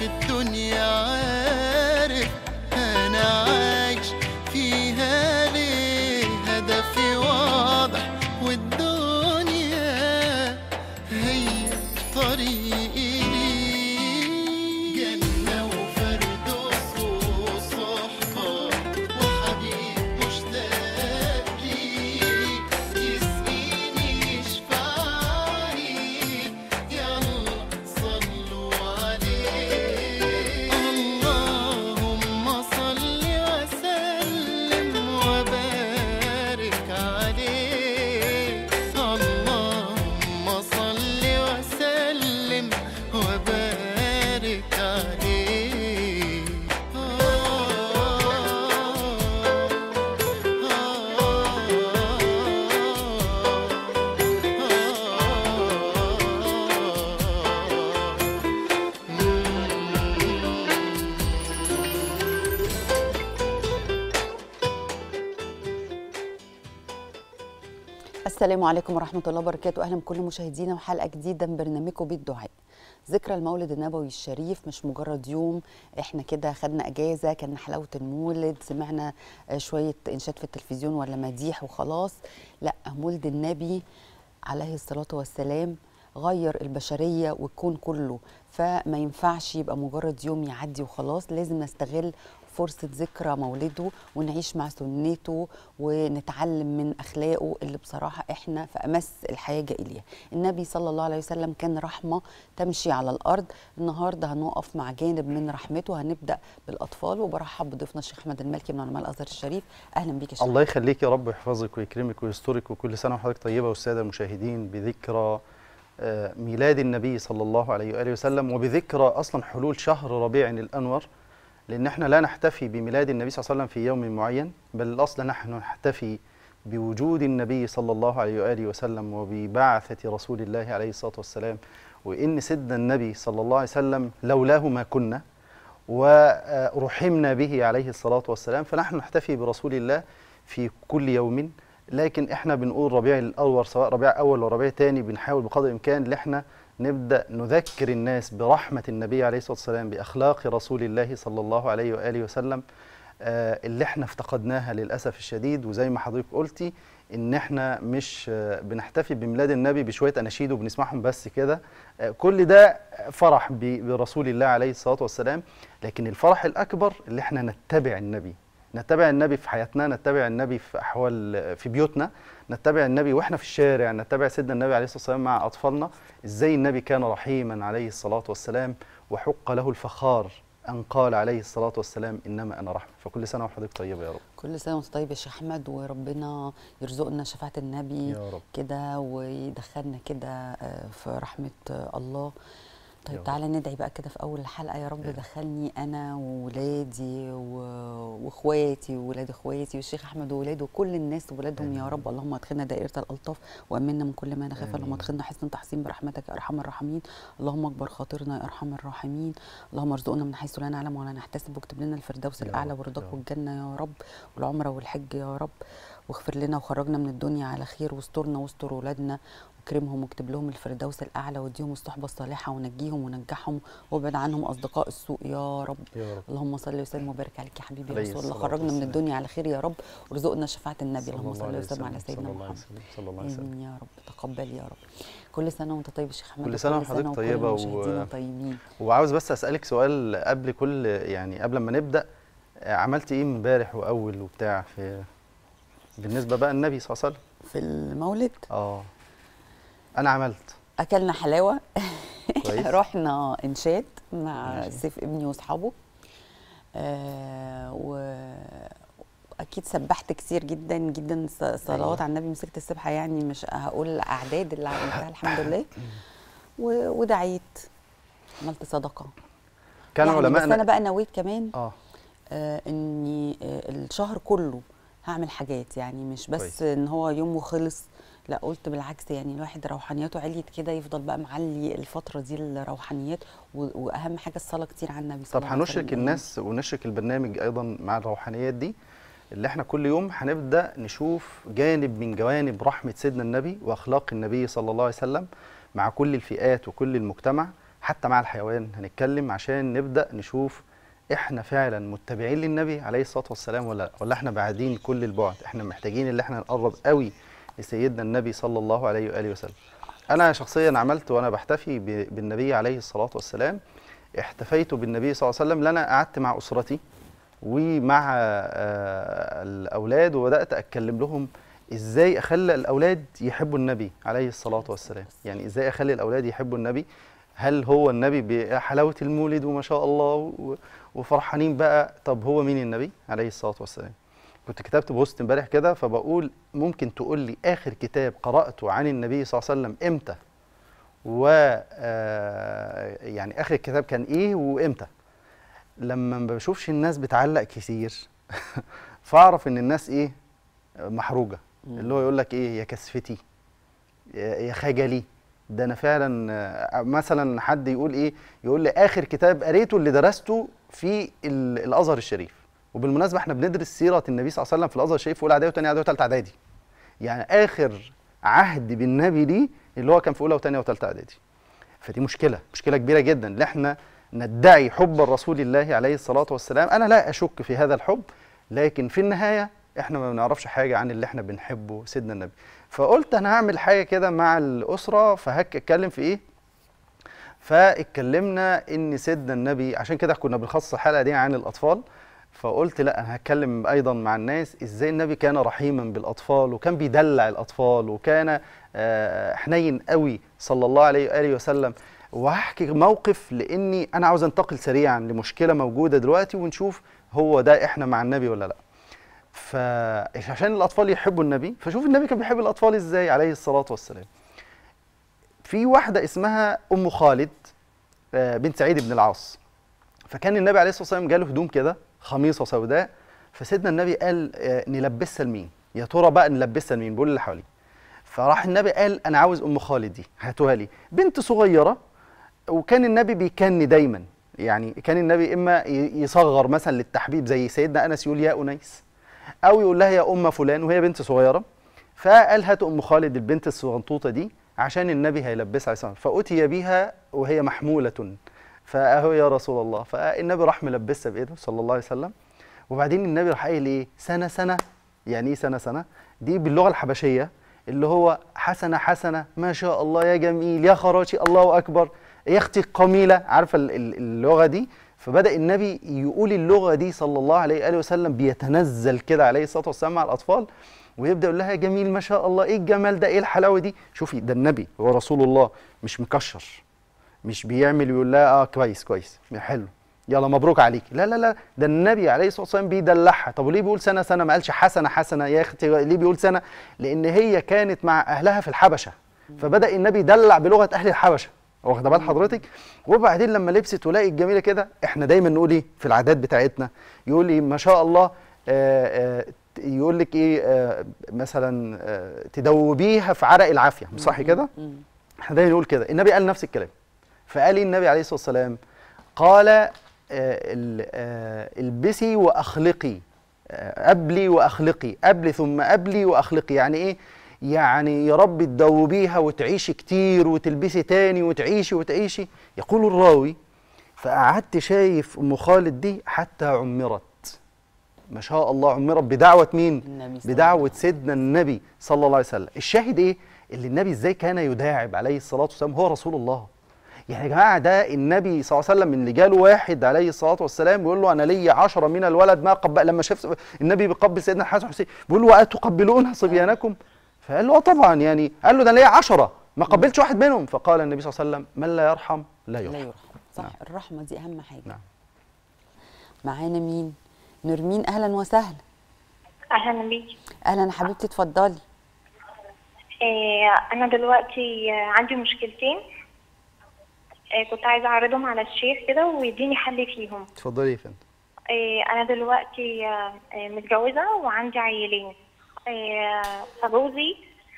في الدنيا عارف انا عايش فيها ليه هدفي واضح والدنيا هي طريقي ليه جنة وفردوس وصحبة وحبيب مشتاق ليه يسقيني يشفعني يلا صلوا عليه اللهم صل وسلم وبارك عليه اللهم صل وسلم وبارك عليه السلام عليكم ورحمة الله وبركاته أهلا بكل مشاهدينا وحلقة جديدة من برنامجكم بيت دعاء ذكرى المولد النبوي الشريف مش مجرد يوم احنا كده خدنا اجازه كان حلاوه المولد سمعنا آه، شويه انشاد في التلفزيون ولا مديح وخلاص لا مولد النبي عليه الصلاه والسلام غير البشريه والكون كله فما ينفعش يبقى مجرد يوم يعدي وخلاص لازم نستغل فرصة ذكرى مولده ونعيش مع سنته ونتعلم من أخلاقه اللي بصراحة إحنا في أمس الحاجة إليها النبي صلى الله عليه وسلم كان رحمة تمشي على الأرض النهاردة هنقف مع جانب من رحمته هنبدأ بالأطفال وبرحب بضيفنا الشيخ أحمد المالكي من علماء الأزهر الشريف أهلا بيك يا شيخ الله يخليك يا رب ويحفظك ويكرمك ويسترك وكل سنه وحضرتك طيبه والساده المشاهدين بذكرى آه، ميلاد النبي صلى الله عليه واله وسلم وبذكرى اصلا حلول شهر ربيع الانور لان احنا لا نحتفي بميلاد النبي صلى الله عليه وسلم في يوم معين بل الاصل نحن نحتفي بوجود النبي صلى الله عليه واله وسلم وببعثه رسول الله عليه الصلاه والسلام وان سيدنا النبي صلى الله عليه وسلم لولاه ما كنا ورحمنا به عليه الصلاة والسلام فنحن نحتفي برسول الله في كل يوم لكن احنا بنقول ربيع الأول سواء ربيع أول وربيع تاني بنحاول بقدر الإمكان ان احنا نبدأ نذكر الناس برحمة النبي عليه الصلاة والسلام بأخلاق رسول الله صلى الله عليه وآله وسلم آه، اللي احنا افتقدناها للأسف الشديد وزي ما حضرتك قلتي ان احنا مش آه، بنحتفي بميلاد النبي بشوية أناشيد وبنسمعهم بس كده آه، كل ده فرح ب- برسول الله عليه الصلاة والسلام لكن الفرح الأكبر اللي احنا نتبع النبي نتبع النبي في حياتنا نتبع النبي في أحوال في بيوتنا نتبع النبي واحنا في الشارع نتبع سيدنا النبي عليه الصلاة والسلام مع أطفالنا ازاي النبي كان رحيما عليه الصلاة والسلام وحق له الفخار أن قال عليه الصلاة والسلام إنما أنا رحمة فكل سنة وحضرتك طيبة يا رب كل سنة وانت طيب يا شيخ أحمد وربنا يرزقنا شفاعة النبي يا رب كده ويدخلنا كده آه، في رحمة آه، الله يا طيب رب. تعالى ندعي بقى كده في أول الحلقة يا رب يا. دخلني أنا وولادي و- وإخواتي وولاد إخواتي والشيخ أحمد وولاده وكل الناس وولادهم يا آمين. رب اللهم ادخلنا دائرة الألطاف وأمنا من كل ما نخاف اللهم آمين. ادخلنا حسن تحسين برحمتك يا أرحم الراحمين اللهم اكبر خاطرنا يا أرحم الراحمين اللهم ارزقنا من حيث لا نعلم ولا نحتسب واكتب لنا الفردوس يا الأعلى رب، ورضاك يا رب. والجنة يا رب والعمرة والحج يا رب واغفر لنا وخرجنا من الدنيا على خير واسترنا واستر ولادنا واكرمهم واكتب لهم الفردوس الاعلى واديهم الصحبه الصالحه ونجيهم وننجحهم وابعد عنهم اصدقاء السوء يا رب يا رب اللهم صل وسلم وبارك عليك يا حبيبي يا عليه رسول الله الصلاة خرجنا من والسلام. الدنيا على خير يا رب وارزقنا شفاعه النبي صلى اللهم الله صل عليه وسلم على وسلم، سيدنا صلى الله عليه محمد وسلم صلى الله عليه وسلم امين يا رب تقبل يا رب كل سنه وانت طيب يا شيخ احمد كل سنة وكل وحضرتك وكل طيبة و- مشاهدينا طيبين وعاوز بس اسالك سؤال قبل كل يعني قبل ما نبدا آه، عملت ايه امبارح واول وبتاع في بالنسبه بقى النبي صلى الله عليه وسلم في المولد اه انا عملت اكلنا حلاوه كويس رحنا انشاد مع ماشي. سيف ابني واصحابه آه و اكيد سبحت كتير جدا جدا ص- صلوات أيوة. على النبي مسكت السبحه يعني مش هقول اعداد اللي عملتها الحمد لله و- ودعيت عملت صدقه كان يعني بس انا علماءنا بقى نويت كمان اه آه اني آه الشهر كله هعمل حاجات يعني مش بس كويس. ان هو يوم وخلص لا قلت بالعكس يعني الواحد روحانياته عليت كده يفضل بقى معلي الفتره دي الروحانيات و- واهم حاجه الصلاه كتير على النبي صلى طب الله عليه وسلم هنشرك الناس ونشرك البرنامج ايضا مع الروحانيات دي اللي احنا كل يوم هنبدا نشوف جانب من جوانب رحمه سيدنا النبي واخلاق النبي صلى الله عليه وسلم مع كل الفئات وكل المجتمع حتى مع الحيوان هنتكلم عشان نبدا نشوف احنا فعلا متبعين للنبي عليه الصلاه والسلام ولا لا ولا احنا بعيدين كل البعد احنا محتاجين اللي احنا نقرب قوي لسيدنا النبي صلى الله عليه واله وسلم انا شخصيا عملت وانا بحتفي ب- بالنبي عليه الصلاه والسلام احتفيت بالنبي صلى الله عليه وسلم لنا قعدت مع اسرتي ومع آه، الاولاد وبدات اتكلم لهم ازاي اخلي الاولاد يحبوا النبي عليه الصلاه والسلام يعني ازاي اخلي الاولاد يحبوا النبي هل هو النبي بحلاوه المولد وما شاء الله و- وفرحانين بقى طب هو مين النبي عليه الصلاه والسلام كنت كتبت بوست امبارح كده فبقول ممكن تقول لي اخر كتاب قراته عن النبي صلى الله عليه وسلم امتى و آه، يعني اخر الكتاب كان ايه وامتى لما ما بشوفش الناس بتعلق كتير فاعرف ان الناس ايه محروجه اللي هو يقول لك ايه يا كسفتي يا يا خجلي ده انا فعلا آه، مثلا حد يقول ايه يقول لي اخر كتاب قريته اللي درسته في ال- الازهر الشريف وبالمناسبه احنا بندرس سيره النبي صلى الله عليه وسلم في الازهر الشريف في اولى اعدادي وثانيه اعدادي وثالثه اعدادي يعني اخر عهد بالنبي دي اللي هو كان في اولى وثانيه وثالثه اعدادي فدي مشكله مشكله كبيره جدا ان احنا ندعي حب الرسول الله عليه الصلاه والسلام انا لا اشك في هذا الحب لكن في النهايه احنا ما بنعرفش حاجه عن اللي احنا بنحبه سيدنا النبي فقلت انا هعمل حاجه كده مع الاسره فهك اتكلم في ايه فاتكلمنا ان سيدنا النبي عشان كده كنا بنخصص الحلقه دي عن الاطفال فقلت لا انا هتكلم ايضا مع الناس ازاي النبي كان رحيما بالاطفال وكان بيدلع الاطفال وكان آه، حنين قوي صلى الله عليه واله وسلم وهحكي موقف لاني انا عاوز انتقل سريعا لمشكله موجوده دلوقتي ونشوف هو ده احنا مع النبي ولا لا فعشان الاطفال يحبوا النبي فشوف النبي كان بيحب الاطفال ازاي عليه الصلاه والسلام في واحده اسمها ام خالد آه، بنت سعيد بن العاص فكان النبي عليه الصلاه والسلام جاله هدوم كده خميصه سوداء فسيدنا النبي قال آه، نلبسها لمين يا ترى بقى نلبسها لمين بيقول اللي حواليه فراح النبي قال انا عاوز ام خالد دي هاتوها لي بنت صغيره وكان النبي بيكني دايما يعني كان النبي اما ي- يصغر مثلا للتحبيب زي سيدنا انس يقول يا انيس او يقول لها يا ام فلان وهي بنت صغيره فقال هات ام خالد البنت الصغنطوطه دي عشان النبي هيلبسها عليه الصلاه والسلام. فاتي بها وهي محموله فاهو يا رسول الله فالنبي راح ملبسها بايده صلى الله عليه وسلم وبعدين النبي راح قايل ايه سنه سنه يعني ايه سنه سنه دي باللغه الحبشيه اللي هو حسنه حسنه ما شاء الله يا جميل يا خراشي الله اكبر يا اختي القميله عارفه ال- ال- اللغه دي فبدا النبي يقول اللغه دي صلى الله عليه واله وسلم بيتنزل كده عليه الصلاه والسلام مع الاطفال ويبدا يقول لها يا جميل ما شاء الله ايه الجمال ده ايه الحلاوه دي شوفي ده النبي هو رسول الله مش مكشر مش بيعمل يقول لها اه كويس كويس حلو يلا مبروك عليك لا لا لا ده النبي عليه الصلاه والسلام بيدلعها طب وليه بيقول سنه سنه ما قالش حسنه حسنه يا اختي ليه بيقول سنه لان هي كانت مع اهلها في الحبشه فبدا النبي يدلع بلغه اهل الحبشه واخده بال حضرتك وبعدين لما لبست ولاقي الجميله كده احنا دايما نقول ايه في العادات بتاعتنا يقول لي ما شاء الله آه، آه، يقول لك ايه آه، مثلا آه، تدوبيها في عرق العافيه مش صح كده مم. احنا دايما نقول كده النبي قال نفس الكلام فقال إيه النبي عليه الصلاه والسلام قال آه، ال- آه، البسي واخلقي آه، ابلي واخلقي ابلي ثم ابلي واخلقي يعني ايه يعني يا رب تدوبيها وتعيشي كتير وتلبسي تاني وتعيشي وتعيشي يقول الراوي فقعدت شايف ام خالد دي حتى عمرت ما شاء الله عمرت بدعوه مين النبي صلى بدعوه سيدنا النبي صلى الله عليه وسلم الشاهد ايه اللي النبي ازاي كان يداعب عليه الصلاه والسلام هو رسول الله يعني يا جماعه ده النبي صلى الله عليه وسلم اللي جاله واحد عليه الصلاه والسلام بيقول له انا لي عشرة من الولد ما قبل لما شاف النبي بيقبل سيدنا الحسن والحسين بيقول له اتقبلون صبيانكم فقال له اه طبعا يعني قال له ده ليا عشرة ما قبلتش واحد منهم فقال النبي صلى الله عليه وسلم من لا يرحم لا لا يرحم يرحم صح نعم. الرحمه دي اهم حاجه نعم. معانا مين نرمين اهلا وسهلا اهلا بيكي اهلا يا حبيبتي اتفضلي إيه انا دلوقتي آه، عندي مشكلتين إيه كنت عايزه اعرضهم على الشيخ كده ويديني حل فيهم اتفضلي يا فندم إيه انا دلوقتي آه، آه، متجوزه وعندي عيلين إيه فجوزي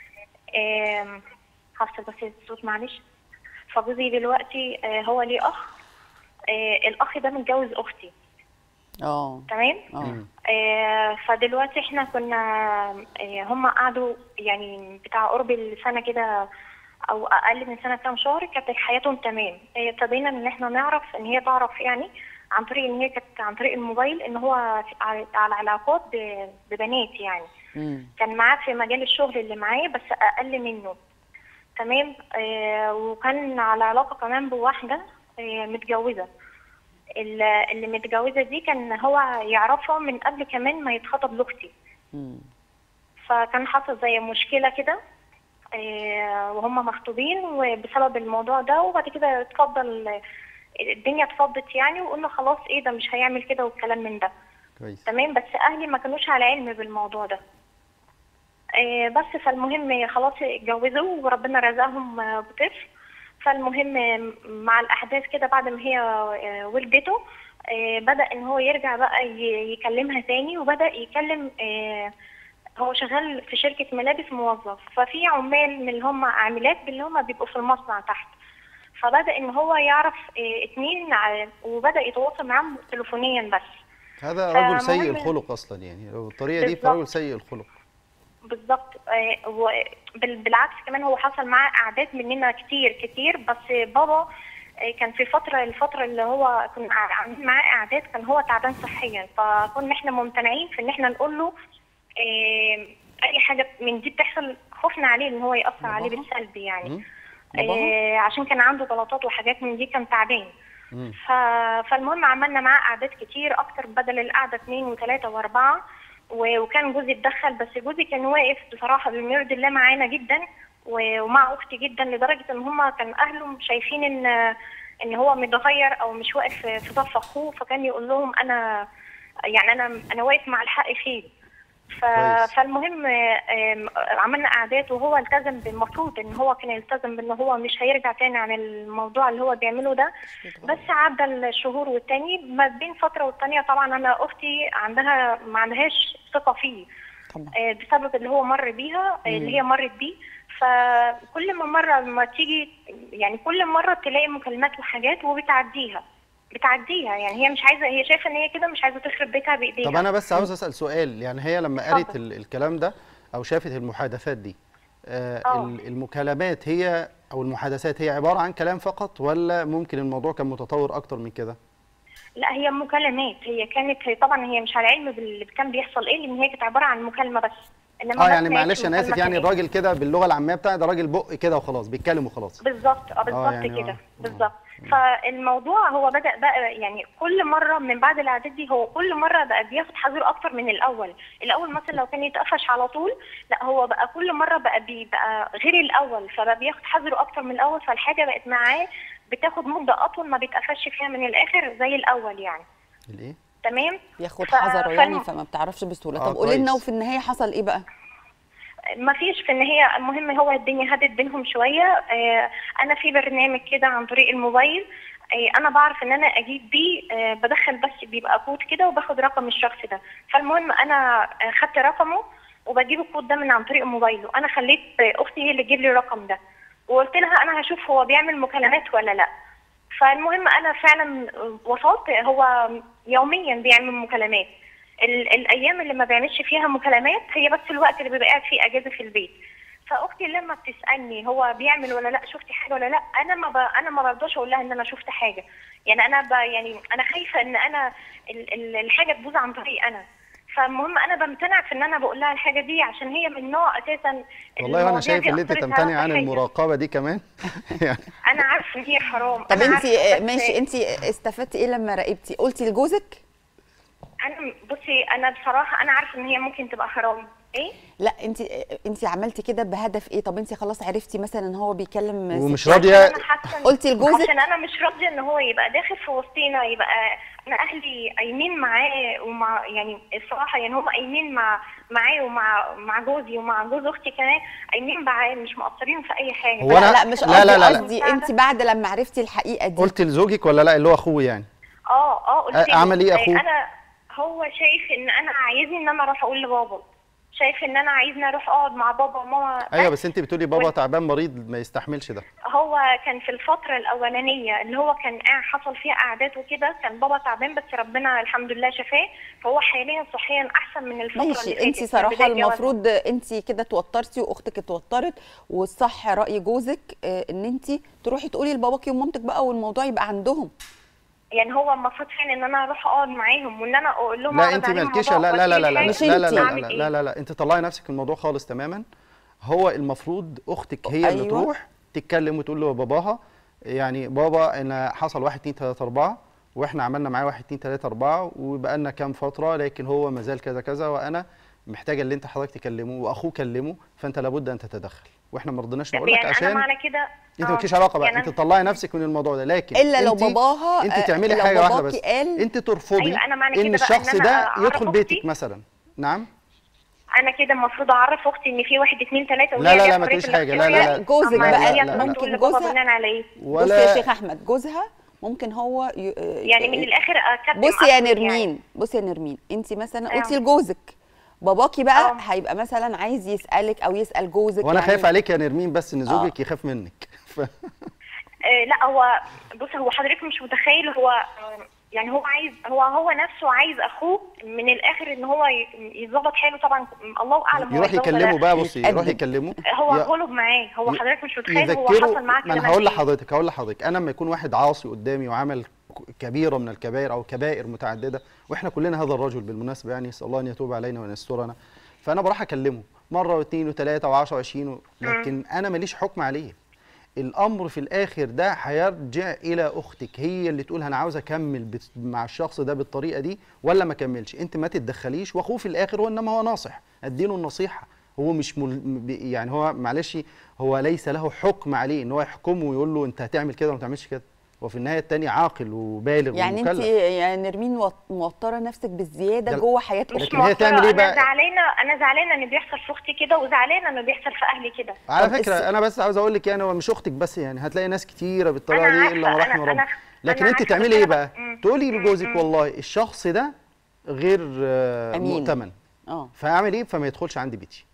إيه هفصل بس الصوت معلش فجوزي دلوقتي آه، هو ليه اخ إيه الاخ ده متجوز اختي اه تمام اه آه، فدلوقتي احنا كنا آه، هم قعدوا يعني بتاع قرب السنة كده او اقل من سنه كام شهر كانت حياتهم تمام آه، ابتدينا ان احنا نعرف ان هي تعرف يعني عن طريق ان هي كانت عن طريق الموبايل ان هو على على علاقات ب- ببنات يعني مم. كان معاه في مجال الشغل اللي معاه بس اقل منه تمام آه وكان على علاقه كمان بواحده آه متجوزه ال- اللي متجوزه دي كان هو يعرفها من قبل كمان ما يتخطب لاختي مم. فكان حصل زي مشكله كده آه، وهم مخطوبين وبسبب الموضوع ده وبعد كده اتفضل الدنيا اتفضت يعني وقلنا خلاص ايه ده مش هيعمل كده والكلام من ده كويس تمام بس اهلي ما كانوش على علم بالموضوع ده آه، بس فالمهم خلاص اتجوزوا وربنا رزقهم آه، بطفل فالمهم آه، مع الاحداث كده بعد ما هي آه، ولدته آه، بدا ان هو يرجع بقى ي- يكلمها تاني وبدا يكلم آه، هو شغال في شركه ملابس موظف ففي عمال من اللي هم عاملات اللي هم بيبقوا في المصنع تحت فبدا ان هو يعرف آه، اتنين ع- وبدا يتواصل معاهم تليفونيا بس هذا فمهم- رجل سيء الخلق اصلا يعني لو الطريقه دي بالظبط. فرجل سيء الخلق بالظبط آه، وبال- بالعكس كمان هو حصل معاه اعداد مننا كتير كتير بس بابا آه، كان في فتره الفتره اللي هو كنا عاملين معاه اعداد كان هو تعبان صحيا فكنا احنا ممتنعين في ان احنا نقول له آه، اي حاجه من دي بتحصل خوفنا عليه ان هو ياثر عليه باباها؟ بالسلب يعني مم. باباها؟ آه، عشان كان عنده غلطات وحاجات من دي كان تعبان مم. ف... فالمهم عملنا معاه قعدات كتير اكتر بدل القعده اثنين وثلاثه واربعه و... وكان جوزي اتدخل بس جوزي كان واقف بصراحه بما يرضي الله معانا جدا و... ومع اختي جدا لدرجه ان هم كان اهله شايفين ان ان هو متغير او مش واقف في في صف اخوه فكان يقول لهم انا يعني انا انا واقف مع الحق فين ف... كويس. فالمهم آم، عملنا قعدات وهو التزم بالمفروض ان هو كان يلتزم بان هو مش هيرجع تاني عن الموضوع اللي هو بيعمله ده بس عدى الشهور والتاني ما بين فتره والتانيه طبعا انا اختي عندها ما عندهاش ثقه فيه طبعا آه، بسبب اللي هو مر بيها آه، اللي هي مرت بيه فكل ما مره ما تيجي يعني كل مره تلاقي مكالمات وحاجات وبتعديها بتعديها يعني هي مش عايزه هي شايفه ان هي كده مش عايزه تخرب بيتها بايديها طب انا بس عاوز اسال سؤال يعني هي لما قريت اتفضل. ال- الكلام ده او شافت المحادثات دي آه آه. ال- المكالمات هي او المحادثات هي عباره عن كلام فقط ولا ممكن الموضوع كان متطور اكتر من كده لا هي مكالمات هي كانت هي طبعا هي مش على علم باللي كان بيحصل ايه لان هي كانت عباره عن مكالمه بس انما اه بس يعني ما معلش انا هيش اسف يعني مكالمة الراجل كده باللغه العاميه بتاعي ده راجل بق كده وخلاص بيتكلم وخلاص بالظبط اه بالظبط يعني كده آه. بالظبط فالموضوع هو بدا بقى يعني كل مره من بعد الاعداد دي هو كل مره بقى بياخد حذر اكتر من الاول الاول مثلا لو كان يتقفش على طول لا هو بقى كل مره بقى بيبقى غير الاول فبقى بياخد حذره اكتر من الاول فالحاجه بقت معاه بتاخد مده اطول ما بيتقفش فيها من الاخر زي الاول يعني الايه تمام بياخد ف- حذره يعني فالم- فما بتعرفش بسهوله آه، طب قولي لنا كويس. وفي النهايه حصل ايه بقى ما فيش في النهاية المهم هو الدنيا هدت بينهم شوية آه، أنا في برنامج كده عن طريق الموبايل آه، أنا بعرف إن أنا أجيب بيه آه، بدخل بس بيبقى كود كده وباخد رقم الشخص ده فالمهم أنا آه، خدت رقمه وبجيب الكود ده من عن طريق موبايله أنا خليت آه، أختي هي اللي تجيب لي الرقم ده وقلت لها أنا هشوف هو بيعمل مكالمات ولا لأ فالمهم أنا فعلا وصلت هو يوميا بيعمل مكالمات ال- الايام اللي ما بيعملش فيها مكالمات هي بس الوقت اللي بيبقى قاعد فيه اجازه في البيت فاختي لما بتسالني هو بيعمل ولا لا شفتي حاجه ولا لا انا ما ب... انا ما برضاش اقول لها ان انا شفت حاجه يعني انا ب... يعني انا خايفه ان انا ال... ال... الحاجه تبوظ عن طريق انا فالمهم انا بمتنع في ان انا بقول لها الحاجه دي عشان هي من نوع اساسا والله المواضيع وانا شايف دي ان انت أثرت تمتنع على عن صحتي. المراقبه دي كمان يعني انا عارفه ان هي حرام طب أنا انت عارفة، بس ماشي انت استفدتي ايه لما راقبتي قلتي لجوزك انا بصي انا بصراحه انا عارفه ان هي ممكن تبقى حرام ايه لا انت انت عملتي كده بهدف ايه طب انت خلاص عرفتي مثلا ان هو بيكلم ومش ستات. راضية- عشان أنا حاسة إن- قلتي لجوزك؟ عشان انا مش راضيه ان هو يبقى داخل في وسطينا يبقى انا اهلي قايمين معاه ومع يعني الصراحه يعني هم قايمين مع معاه ومع مع جوزي ومع جوز اختي كمان قايمين معاه مش مقصرين في اي حاجه هو لا أنا- لا مش لا- قصدي لا- لا- لا. قصدي انت بعد لما عرفتي الحقيقه دي قلت لزوجك ولا لا اللي هو اخوه يعني اه اه قلت له. أعمل إيه أخوه؟ انا هو شايف ان انا عايزني ان انا اروح اقول لبابا شايف ان انا عايزني اروح اقعد مع بابا وماما ايوه بس انت بتقولي بابا وال- تعبان مريض ما يستحملش ده هو كان في الفترة الأولانية اللي هو كان قاعد حصل فيها قعدات وكده كان بابا تعبان بس ربنا الحمد لله شفاه فهو حاليا صحيا أحسن من الفترة اللي ماشي فاتت انت من صراحه بداية جوازنا. المفروض انت كده توترتي واختك اتوترت والصح راي جوزك آه، ان انت تروحي تقولي لباباكي ومامتك بقى والموضوع يبقى عندهم يعني هو المفروض فعلا ان انا اروح اقعد معاهم وان انا اقول لهم لا أعرض انت عليهم مالكيش الموضوع لا لا لا لا لا وأديني مش لا لا حاجة، لا أعمل لا إيه؟ لا لا لا انت طلعي نفسك من الموضوع خالص تماما هو المفروض اختك هي اللي أيوة. تروح تتكلم وتقول له باباها يعني بابا انا حصل واحد اتنين تلاته اربعه واحنا عملنا معاه واحد اتنين تلاته اربعه وبقى لنا كام فتره لكن هو ما زال كذا كذا وانا محتاجه اللي انت حضرتك تكلمه واخوه كلمه فانت لابد ان تتدخل واحنا ما رضيناش نقول لك يعني انا عشان معنى كده انت آه، مالكيش علاقه بقى يعني انت أنا- تطلعي نفسك من الموضوع ده لكن إلا لو انت باباها- انت آه، تعملي لو حاجه واحده باباكي بس قال- انت ترفضي أيوة، أنا معنى ان كده بقى الشخص إن أنا ده أعرف يدخل بيتك أختي؟ مثلا نعم انا كده المفروض اعرف اختي ان في واحد اتنين تلاته لا، وهي لا، ليها لا، ما حرية تقوليش حاجة، لا، لا، الاختيار. لا. جوزك أما بقى هي لا، لا، تقول ممكن لبابا جوزها- بناء على ايه بصي يا شيخ احمد جوزها ممكن هو ي... يعني من الاخر اكتب بصي يا أصلاً نرمين بصي يا نرمين انت مثلا أيوة. قلتي لجوزك باباكي بقى اه. هيبقى مثلا عايز يسالك او يسال جوزك وانا يعني خايف عليك يا نرمين بس ان زوجك يخاف منك ف... آه لا هو بص هو حضرتك مش متخيل هو آه، يعني هو عايز هو هو نفسه عايز اخوه من الاخر ان هو ي- يظبط حاله طبعا الله اعلم هو يروح يتجوز ولا يكلمه لا. بقى بصي يروح يتقدم. يكلمه هو ي- غلب معاه هو ي- حضرتك مش متخيل هو حصل يذكره معاه ما كده انا هقول مع إيه. لحضرتك هقول لحضرتك انا لما يكون واحد عاصي قدامي وعمل ك- كبيره من الكبائر او كبائر متعدده واحنا كلنا هذا الرجل بالمناسبه يعني اسال الله ان يتوب علينا وان يسترنا فانا بروح اكلمه مره واثنين وثلاثه وعشرة وعشرين و... لكن انا ماليش حكم عليه الامر في الاخر ده هيرجع الى اختك هي اللي تقول انا عاوز اكمل بت- مع الشخص ده بالطريقه دي ولا ما اكملش انت ما تتدخليش واخوه في الاخر هو انما هو ناصح اديله النصيحه هو مش مل... ب- يعني هو معلش هو ليس له حكم عليه ان هو يحكمه ويقول له انت هتعمل كده وما تعملش كده هو في النهايه التاني عاقل وبالغ يعني انت ومكلف يا نرمين وط- موتره نفسك بالزياده ده- جوه حياه مش لكن هي اختك تعمل موترة، إيه انا بقى؟ زعلانه انا زعلانه ان بيحصل في اختي كده وزعلانه انه بيحصل في اهلي كده على طب فكره الس- انا بس عاوز اقول لك يعني هو مش اختك بس يعني هتلاقي ناس كتيره بالطريقه أنا دي الا ما عارفة، رحم أنا- ربك أنا- لكن أنا انت عارفة، تعملي بس ايه أنا- بقى مم. تقولي مم. لجوزك مم. والله الشخص ده غير آه، أمين. مؤتمن اه فاعمل ايه فما يدخلش عندي بيتي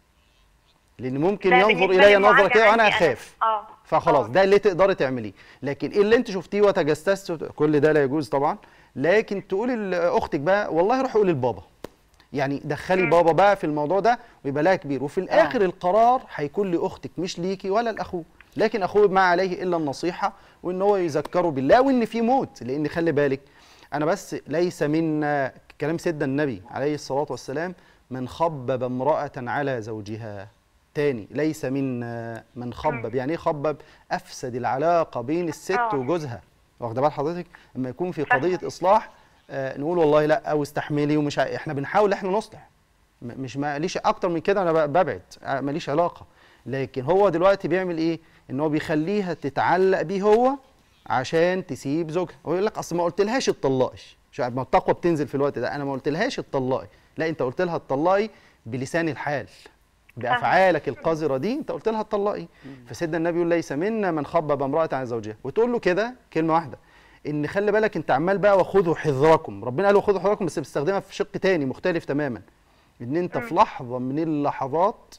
لان ممكن ده ينظر بالنسبة الي للمعالجة نظره كده وانا عندي أنا. اخاف اه فخلاص آه. ده اللي تقدري تعمليه لكن اللي انت شفتيه وتجسستوا كل ده لا يجوز طبعا لكن تقولي لاختك بقى والله روح قولي لبابا يعني دخلي بابا بقى في الموضوع ده ويبقى لها كبير وفي الاخر القرار هيكون لاختك مش ليكي ولا لاخوه لكن اخوه ما عليه الا النصيحه وان هو يذكره بالله وان في موت لان خلي بالك انا بس ليس منا كلام سيدنا النبي عليه الصلاه والسلام من خبب امراه على زوجها تاني ليس منا من خبب يعني ايه خبب افسد العلاقه بين الست آه. وجوزها واخده بال حضرتك لما يكون في فاهمة. قضيه اصلاح آه نقول والله لا او استحملي ومش ع... احنا بنحاول احنا نصلح م- مش ماليش اكتر من كده انا ب- ببعد آه، ماليش علاقه لكن هو دلوقتي بيعمل ايه ان هو بيخليها تتعلق بيه هو عشان تسيب زوجها هو يقول لك اصل ما قلتلهاش اتطلقي مش عارف ما التقوى بتنزل في الوقت ده انا ما قلتلهاش اتطلقي لا انت قلت لها اتطلقي بلسان الحال بافعالك القذره دي انت قلت لها اتطلقي فسيدنا النبي يقول ليس منا من خبب امراه عن زوجها وتقول له كده كلمه واحده ان خلي بالك انت عمال بقى وخذوا حذركم ربنا قال وخذوا حذركم بس بيستخدمها في شق تاني مختلف تماما ان انت في لحظه من اللحظات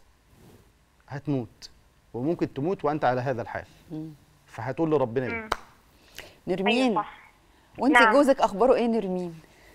هتموت وممكن تموت وانت على هذا الحال فهتقول لربنا ايه نرمين ايوه صح وانت نعم. جوزك اخباره ايه نرمين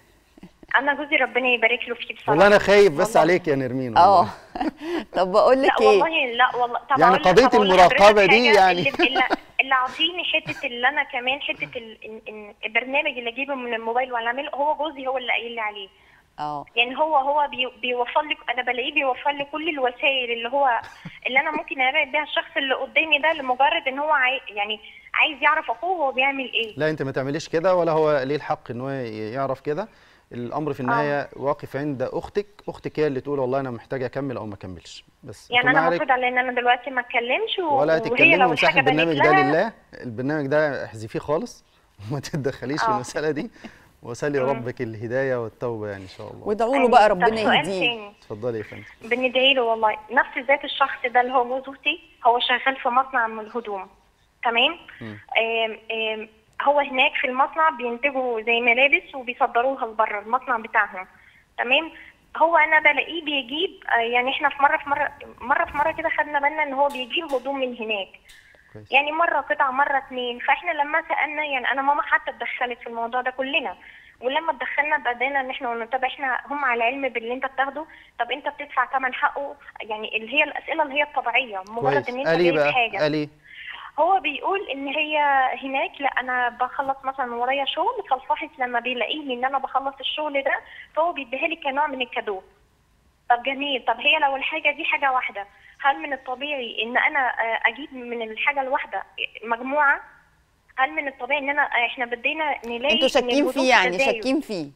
انا جوزي ربنا يبارك له فيه بصراحه والله انا خايف بس والله. عليك يا نرمين اه والله. طب بقول لك لا ايه والله لا والله طب يعني أقول لك- قضية طب أقول المراقبة لحضرتك دي حاجة، يعني- اللي, اللي, اللي عاطيني حته اللي انا كمان حته ال- إن- إن البرنامج اللي اجيبه من الموبايل ولا اعمله هو جوزي هو اللي قايل لي عليه اه يعني هو هو بي بيوفر لي انا بلاقيه بيوفر لي كل الوسائل اللي هو اللي انا ممكن اراقب بيها الشخص اللي قدامي ده لمجرد ان هو عاي يعني عايز يعرف اخوه هو بيعمل ايه لا انت ما تعمليش كده ولا هو ليه الحق ان هو يعرف كده الامر في النهايه واقف عند اختك اختك هي اللي تقول والله انا محتاجه اكمل او ما اكملش بس يعني طول انا ما عليك المفروض على ان انا دلوقتي ما اتكلمش و- ولا وهي تتكلمي لو ومساحه الحاجه البرنامج بنت ده لها لله البرنامج ده احذفيه خالص وما تتدخليش في آه. المساله دي وسلي ربك الهدايه والتوبه يعني ان شاء الله وادعوا له أيوة. بقى طب ربنا سؤال يهديه تاني. اتفضلي يا فندم بندعي له والله نفس ذات الشخص ده اللي هو جوز اختي هو شغال في مصنع من الهدوم تمام آم آم هو هناك في المصنع بينتجوا زي ملابس وبيصدروها لبره المصنع بتاعهم تمام هو انا بلاقيه بيجيب آه، يعني احنا في مره في مره مره في مره كده خدنا بالنا ان هو بيجيب هدوم من هناك كويس. يعني مره قطعه مره اتنين فاحنا لما سالنا يعني انا ماما حتى اتدخلت في الموضوع ده كلنا ولما اتدخلنا بدأنا ان احنا قلنا طب احنا هم على علم باللي انت بتاخده طب انت بتدفع ثمن حقه يعني اللي هي الاسئله اللي هي الطبيعيه مجرد كويس ان انت قال ايه جايب بقى حاجه قال ايه هو بيقول ان هي هناك لا انا بخلص مثلا ورايا شغل فالفاحص لما بيلاقيني ان انا بخلص الشغل ده فهو بيديها لي كنوع من الكادو طب جميل طب هي لو الحاجه دي حاجه واحده هل من الطبيعي ان انا آه، اجيب من الحاجه الواحده مجموعه هل من الطبيعي ان انا آه، احنا بدينا نلاقي انتوا إن شاكين الهدوم فيه يعني تتزايد؟ شاكين فيه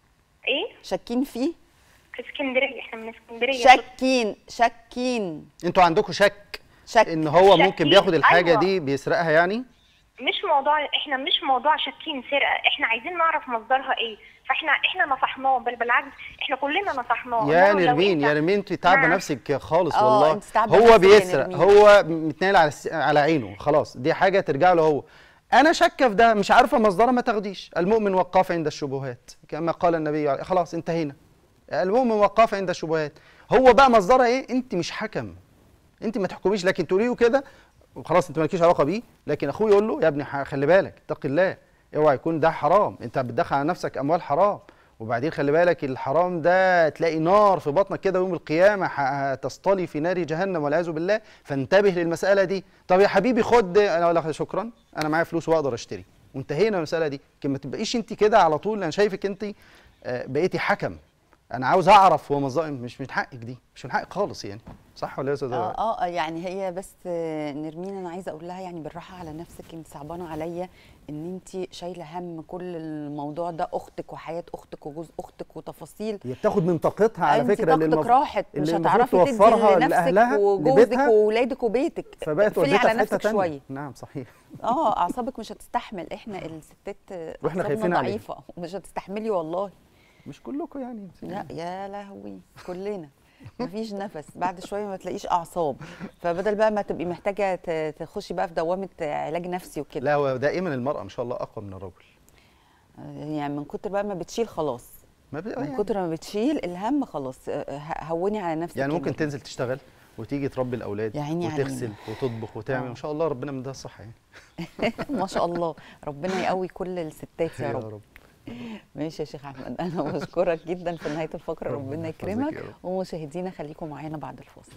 ايه شاكين فيه في اسكندريه احنا من اسكندريه شاكين شاكين انتوا عندكم شك شك ان هو ممكن شاكين، بياخد الحاجه أيوة. دي بيسرقها يعني مش موضوع احنا مش موضوع شاكين سرقه احنا عايزين نعرف مصدرها ايه فاحنا احنا نصحناه بل بالعكس احنا كلنا نصحناه يا قلنا له لو نرمين أنت يا نرمين انت تعبه مع- نفسك خالص اه، والله انت تعبة هو نفسك يا بيسرق نرمين. هو متنايل على الس- على عينه خلاص دي حاجه ترجع له هو انا شاكه في ده مش عارفه مصدرها ما تاخديش المؤمن وقاف عند الشبهات كما قال النبي عليه- خلاص انتهينا المؤمن وقاف عند الشبهات هو بقى مصدرها ايه انت مش حكم انت ما تحكميش لكن تقولي له كده وخلاص انت مالكيش علاقه بيه لكن اخوه يقول له يا ابني ح- خلي بالك اتق الله اوعى يكون ده حرام انت بتدخل على نفسك اموال حرام وبعدين خلي بالك الحرام ده تلاقي نار في بطنك كده يوم القيامه ح- هتصطلي في نار جهنم والعياذ بالله فانتبه للمساله دي طب يا حبيبي خد انا اقول لك شكرا انا معايا فلوس واقدر اشتري وانتهينا من المساله دي لكن ما تبقيش انت كده على طول انا شايفك انت آه، بقيتي حكم انا عاوز اعرف هو مصدر مش من حقك دي مش من حقك خالص يعني صح ولا ايه يا استاذ اه اه آه، يعني هي بس آه، نرمين انا عايزه اقول لها يعني بالراحه على نفسك انت صعبانه عليا ان انت شايله هم كل الموضوع ده اختك وحياه اختك وجوز اختك وتفاصيل هي بتاخد من طاقتها على انت فكره اللي طاقتك المف- راحت مش اللي المفروض هتعرفي تدي توفرها لنفسك لأهلها، وجوزك لبيتها، واولادك وبيتك فبقت اقفلي وديتها على في حته نفسك تانية شويه نعم صحيح اه اعصابك مش هتستحمل احنا الستات آه، واحنا أعصابنا خايفين عليها. ضعيفه مش هتستحملي والله مش كلكم يعني لا يا لهوي كلنا مفيش نفس بعد شويه ما تلاقيش اعصاب فبدل بقى ما تبقي محتاجه ت- تخشي بقى في دوامه علاج نفسي وكده لا هو دائما المراه ما شاء الله اقوى من الرجل يعني من كتر بقى ما بتشيل خلاص ما بي... من يعني, كتر ما بتشيل الهم خلاص آه، ه- هوني على نفسك يعني يا ممكن نور. تنزل تشتغل وتيجي تربي الاولاد يا عيني وتغسل علينا. وتطبخ وتعمل آه. ما شاء الله ربنا مديها الصحه يعني ما شاء الله ربنا يقوي كل الستات يا يا رب رب ماشي يا شيخ احمد انا بشكرك جدا في نهايه الفقره ربنا ربنا يحفظك يكرمك يا رب. ومشاهدينا خليكم معانا بعد الفاصل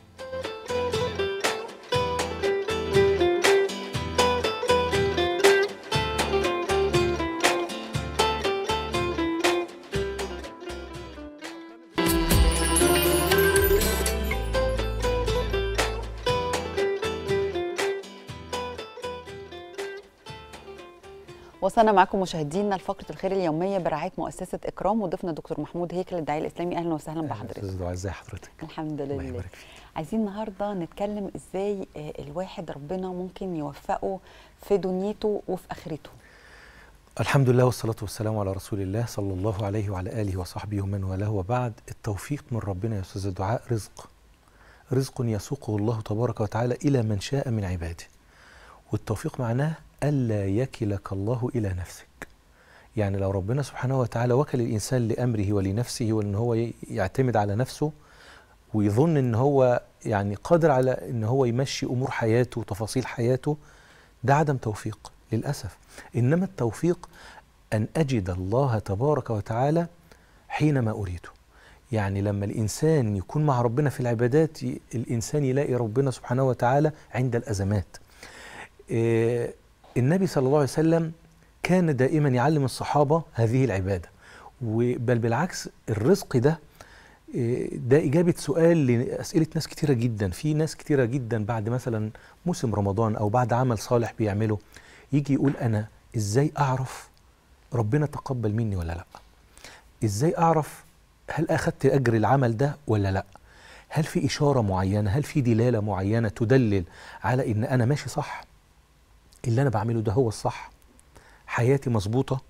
وصلنا معكم مشاهدينا لفقره الخير اليوميه برعايه مؤسسه اكرام وضيفنا دكتور محمود هيكل الداعيه الاسلامي اهلا وسهلا بحضرتك استاذ دعاء ازي حضرتك الحمد الله لله يبارك فيك. عايزين النهارده نتكلم ازاي آه، الواحد ربنا ممكن يوفقه في دنيته وفي اخرته الحمد لله والصلاة والسلام على رسول الله صلى الله عليه وعلى آله وصحبه ومن والاه وبعد التوفيق من ربنا يا أستاذ الدعاء رزق رزق يسوقه الله تبارك وتعالى إلى من شاء من عباده والتوفيق معناه ألا يكلك الله إلى نفسك يعني لو ربنا سبحانه وتعالى وكل الإنسان لأمره ولنفسه وأن هو ي- يعتمد على نفسه ويظن أن هو يعني قادر على أن هو يمشي أمور حياته وتفاصيل حياته ده عدم توفيق للأسف إنما التوفيق أن أجد الله تبارك وتعالى حينما أريده يعني لما الإنسان يكون مع ربنا في العبادات ي- الإنسان يلاقي ربنا سبحانه وتعالى عند الأزمات إيه، النبي صلى الله عليه وسلم كان دائما يعلم الصحابة هذه العبادة و- بل بالعكس الرزق ده إيه، ده إجابة سؤال لأسئلة ناس كتيرة جدا في ناس كتيرة جدا بعد مثلا موسم رمضان أو بعد عمل صالح بيعمله يجي يقول أنا إزاي أعرف ربنا تقبل مني ولا لأ إزاي أعرف هل أخدت أجر العمل ده ولا لأ هل في إشارة معينة هل في دلالة معينة تدلل على إن أنا ماشي صح اللي أنا بعمله ده هو الصح حياتي مظبوطة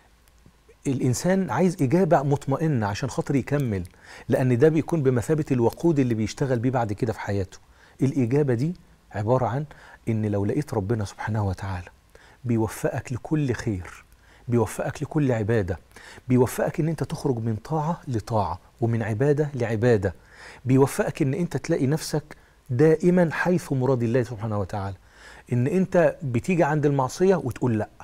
الإنسان عايز إجابة مطمئنة عشان خاطر يكمل لأن ده بيكون بمثابة الوقود اللي بيشتغل بيه بعد كده في حياته الإجابة دي عبارة عن إن لو لقيت ربنا سبحانه وتعالى بيوفقك لكل خير بيوفقك لكل عباده بيوفقك ان انت تخرج من طاعه لطاعه ومن عباده لعباده بيوفقك ان انت تلاقي نفسك دائما حيث مراد الله سبحانه وتعالى ان انت بتيجي عند المعصيه وتقول لا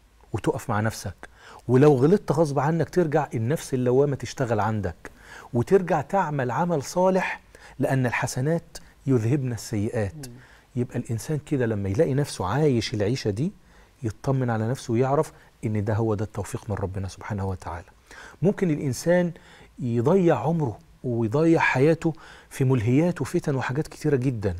وتقف مع نفسك ولو غلطت غصب عنك ترجع النفس اللوامه تشتغل عندك وترجع تعمل عمل صالح لان الحسنات يذهبن السيئات يبقى الانسان كده لما يلاقي نفسه عايش العيشه دي يطمن على نفسه ويعرف ان ده هو ده التوفيق من ربنا سبحانه وتعالى ممكن الانسان يضيع عمره ويضيع حياته في ملهيات وفتن وحاجات كتيره جدا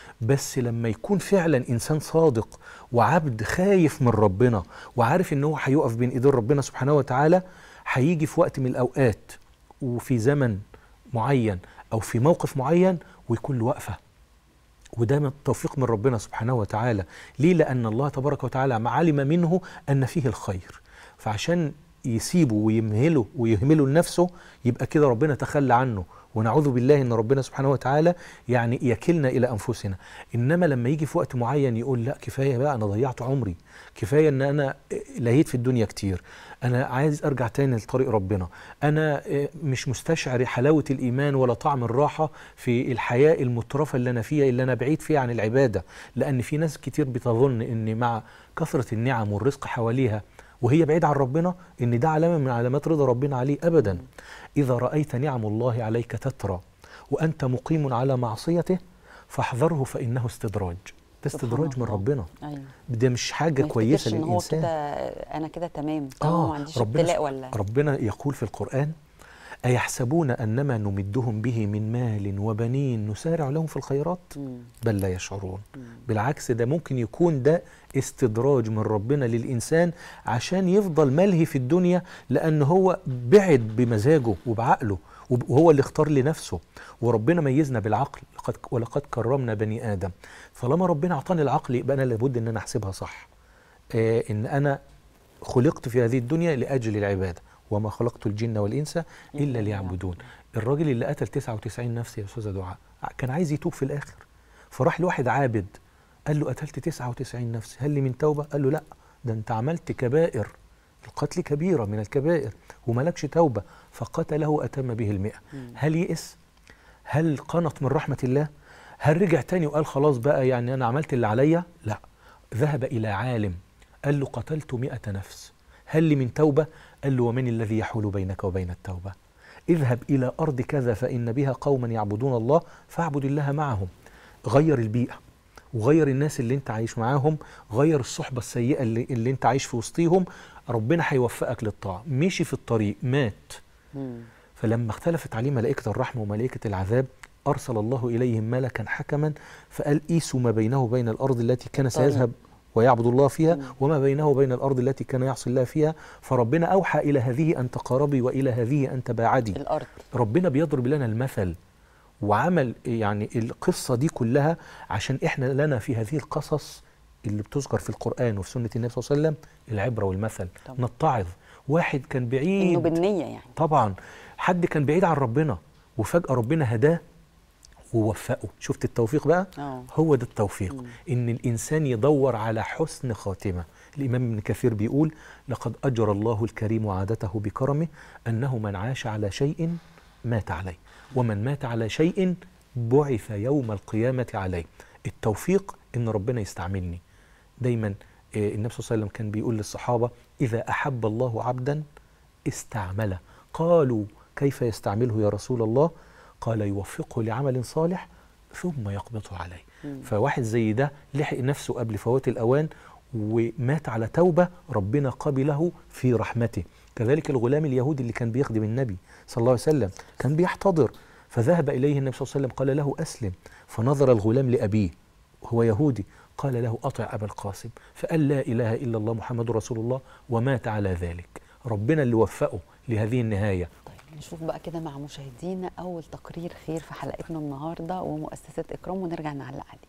بس لما يكون فعلا انسان صادق وعبد خايف من ربنا وعارف ان هو هيقف بين ايدين ربنا سبحانه وتعالى هيجي في وقت من الاوقات وفي زمن معين او في موقف معين ويكون له وقفه وده من التوفيق من ربنا سبحانه وتعالى ليه لأن الله تبارك وتعالى ما علم منه أن فيه الخير فعشان يسيبه ويمهله ويهمله لنفسه يبقى كده ربنا تخلى عنه ونعوذ بالله ان ربنا سبحانه وتعالى يعني يكلنا الى انفسنا انما لما يجي في وقت معين يقول لا كفايه بقى انا ضيعت عمري كفايه ان انا لهيت في الدنيا كتير انا عايز ارجع تاني لطريق ربنا انا مش مستشعر حلاوه الايمان ولا طعم الراحه في الحياه المترفه اللي انا فيها اللي انا بعيد فيها عن العباده لان في ناس كتير بتظن ان مع كثره النعم والرزق حواليها وهي بعيدة عن ربنا إن ده علامة من علامات رضا ربنا عليه أبدا إذا رأيت نعم الله عليك تترى وأنت مقيم على معصيته فاحذره فإنه استدراج ده سبحان استدراج من الله. ربنا ايوه ده مش حاجة ما كويسة يفتكرش ان هو للإنسان كده انا كده تمام اه ما عنديش ربنا ابتلاء سب- ولا ربنا يقول في القرآن أيحسبون أنما نمدهم به من مال وبنين نسارع لهم في الخيرات مم. بل لا يشعرون مم. بالعكس ده ممكن يكون ده استدراج من ربنا للإنسان عشان يفضل ملهي في الدنيا لأن هو بعد بمزاجه وبعقله وب- وهو اللي اختار لنفسه وربنا ميزنا بالعقل لقد ولقد كرمنا بني آدم فلما ربنا أعطاني العقل يبقى أنا لابد إن أنا أحسبها صح آه إن أنا خلقت في هذه الدنيا لأجل العبادة وما خلقت الجن والإنس إلا ليعبدون الراجل اللي قتل 99 نفس يا أستاذة دعاء كان عايز يتوب في الآخر فراح لواحد عابد قال له قتلت 99 نفس هل لي من توبة قال له لا ده انت عملت كبائر القتل كبيرة من الكبائر وملكش توبة فقتله أتم به المئة هل يئس هل قنط من رحمة الله هل رجع تاني وقال خلاص بقى يعني أنا عملت اللي عليا لا ذهب إلى عالم قال له قتلت مئة نفس هل لي من توبة قال له ومن الذي يحول بينك وبين التوبة اذهب إلى أرض كذا فإن بها قوما يعبدون الله فاعبد الله معهم غير البيئة وغير الناس اللي انت عايش معاهم غير الصحبة السيئة اللي, اللي انت عايش في وسطيهم ربنا هيوفقك للطاعة مشي في الطريق مات مم. فلما اختلفت عليه ملائكة الرحمة وملائكة العذاب أرسل الله إليهم ملكا حكما فقال قيسوا ما بينه وبين الأرض التي كان طريق. سيذهب ويعبد الله فيها مم. وما بينه وبين الأرض التي كان يعصي الله فيها فربنا أوحى إلى هذه أن تقاربي وإلى هذه أن تباعدي الارض ربنا بيضرب لنا المثل وعمل يعني القصة دي كلها عشان إحنا لنا في هذه القصص اللي بتذكر في القرآن وفي سنة النبي صلى الله عليه وسلم العبرة والمثل طبعا. نتعظ واحد كان بعيد انه بالنيه يعني طبعا حد كان بعيد عن ربنا وفجأة ربنا هداه ووفقه شفت التوفيق بقى اه هو ده التوفيق مم. ان الانسان يدور على حسن خاتمه الامام ابن كثير بيقول لقد اجرى الله الكريم عادته بكرمه انه من عاش على شيء مات عليه ومن مات على شيء بعث يوم القيامه عليه التوفيق ان ربنا يستعملني دايما آه، النبي صلى الله عليه وسلم كان بيقول للصحابه اذا احب الله عبدا استعمله قالوا كيف يستعمله يا رسول الله قال يوفقه لعمل صالح ثم يقبضه عليه مم. فواحد زي ده لحق نفسه قبل فوات الأوان ومات على توبة ربنا قبله في رحمته كذلك الغلام اليهودي اللي كان بيخدم النبي صلى الله عليه وسلم كان بيحتضر فذهب إليه النبي صلى الله عليه وسلم قال له أسلم فنظر الغلام لأبيه هو يهودي قال له أطع أبا القاسم فقال لا إله إلا الله محمد رسول الله ومات على ذلك ربنا اللي وفقه لهذه النهاية طيب نشوف بقى كده مع مشاهدينا اول تقرير خير في حلقتنا النهارده ومؤسسه اكرام ونرجع نعلق عليه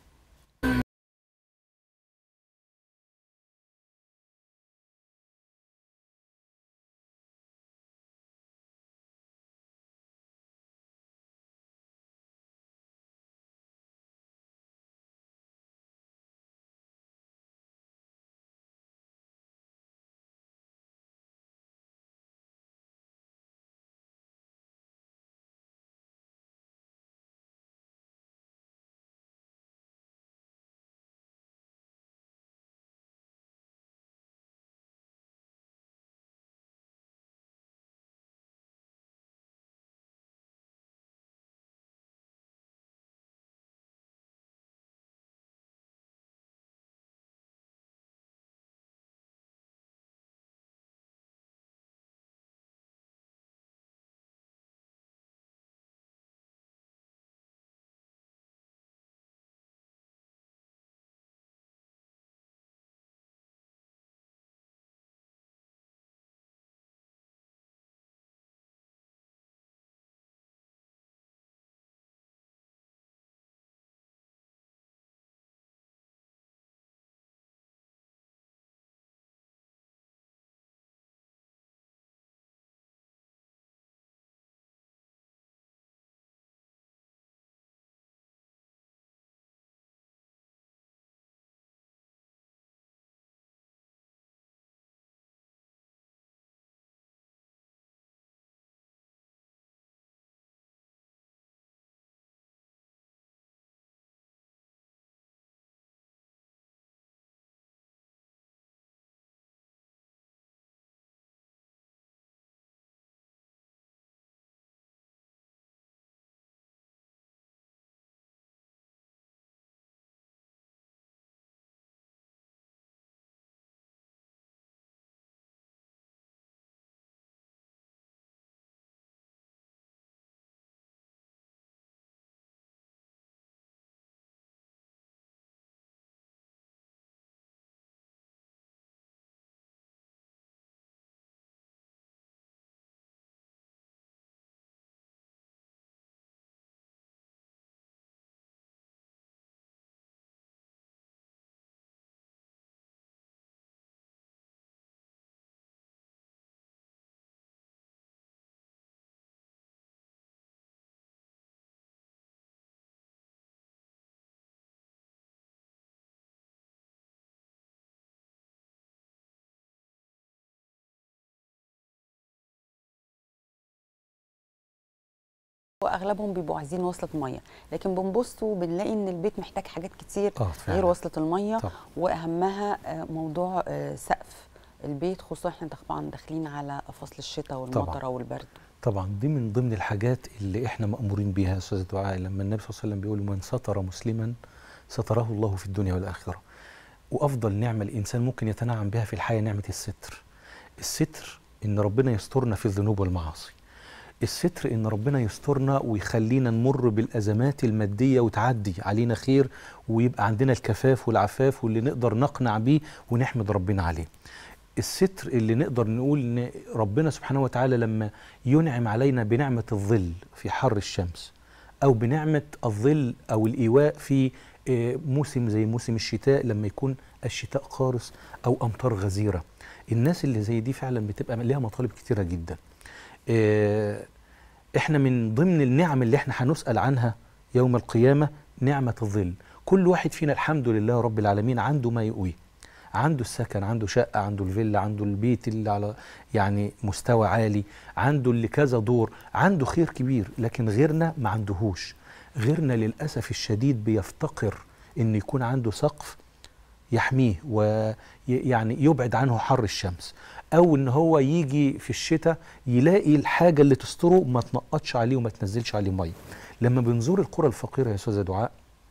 واغلبهم بيبقوا عايزين وصله ميه لكن بنبص وبنلاقي ان البيت محتاج حاجات كتير اه فعلا غير وصله الميه طبعا. واهمها آه، موضوع آه، سقف البيت خصوصا احنا طبعا داخلين على فصل الشتاء والمطره والبرد طبعا دي من ضمن الحاجات اللي احنا مأمورين بيها يا استاذ دعاء لما النبي صلى الله عليه وسلم بيقول من ستر مسلما ستره الله في الدنيا والآخرة وأفضل نعمة الإنسان ممكن يتنعم بها في الحياة نعمة الستر الستر إن ربنا يسترنا في الذنوب والمعاصي الستر إن ربنا يسترنا ويخلينا نمر بالأزمات المادية وتعدي علينا خير ويبقى عندنا الكفاف والعفاف واللي نقدر نقنع بيه ونحمد ربنا عليه الستر اللي نقدر نقول ان ربنا سبحانه وتعالى لما ينعم علينا بنعمه الظل في حر الشمس او بنعمه الظل او الايواء في آه، موسم زي موسم الشتاء لما يكون الشتاء قارس او امطار غزيره الناس اللي زي دي فعلا بتبقى ليها مطالب كتيره جدا آه، احنا من ضمن النعم اللي احنا هنسال عنها يوم القيامه نعمه الظل كل واحد فينا الحمد لله رب العالمين عنده ما يقويه عنده السكن عنده شقة عنده الفيلا عنده البيت اللي على يعني مستوى عالي عنده اللي كذا دور عنده خير كبير لكن غيرنا ما عندهوش غيرنا للأسف الشديد بيفتقر إن يكون عنده سقف يحميه ويعني يبعد عنه حر الشمس او ان هو يجي في الشتاء يلاقي الحاجه اللي تستره ما تنقطش عليه وما تنزلش عليه ميه لما بنزور القرى الفقيره يا استاذه دعاء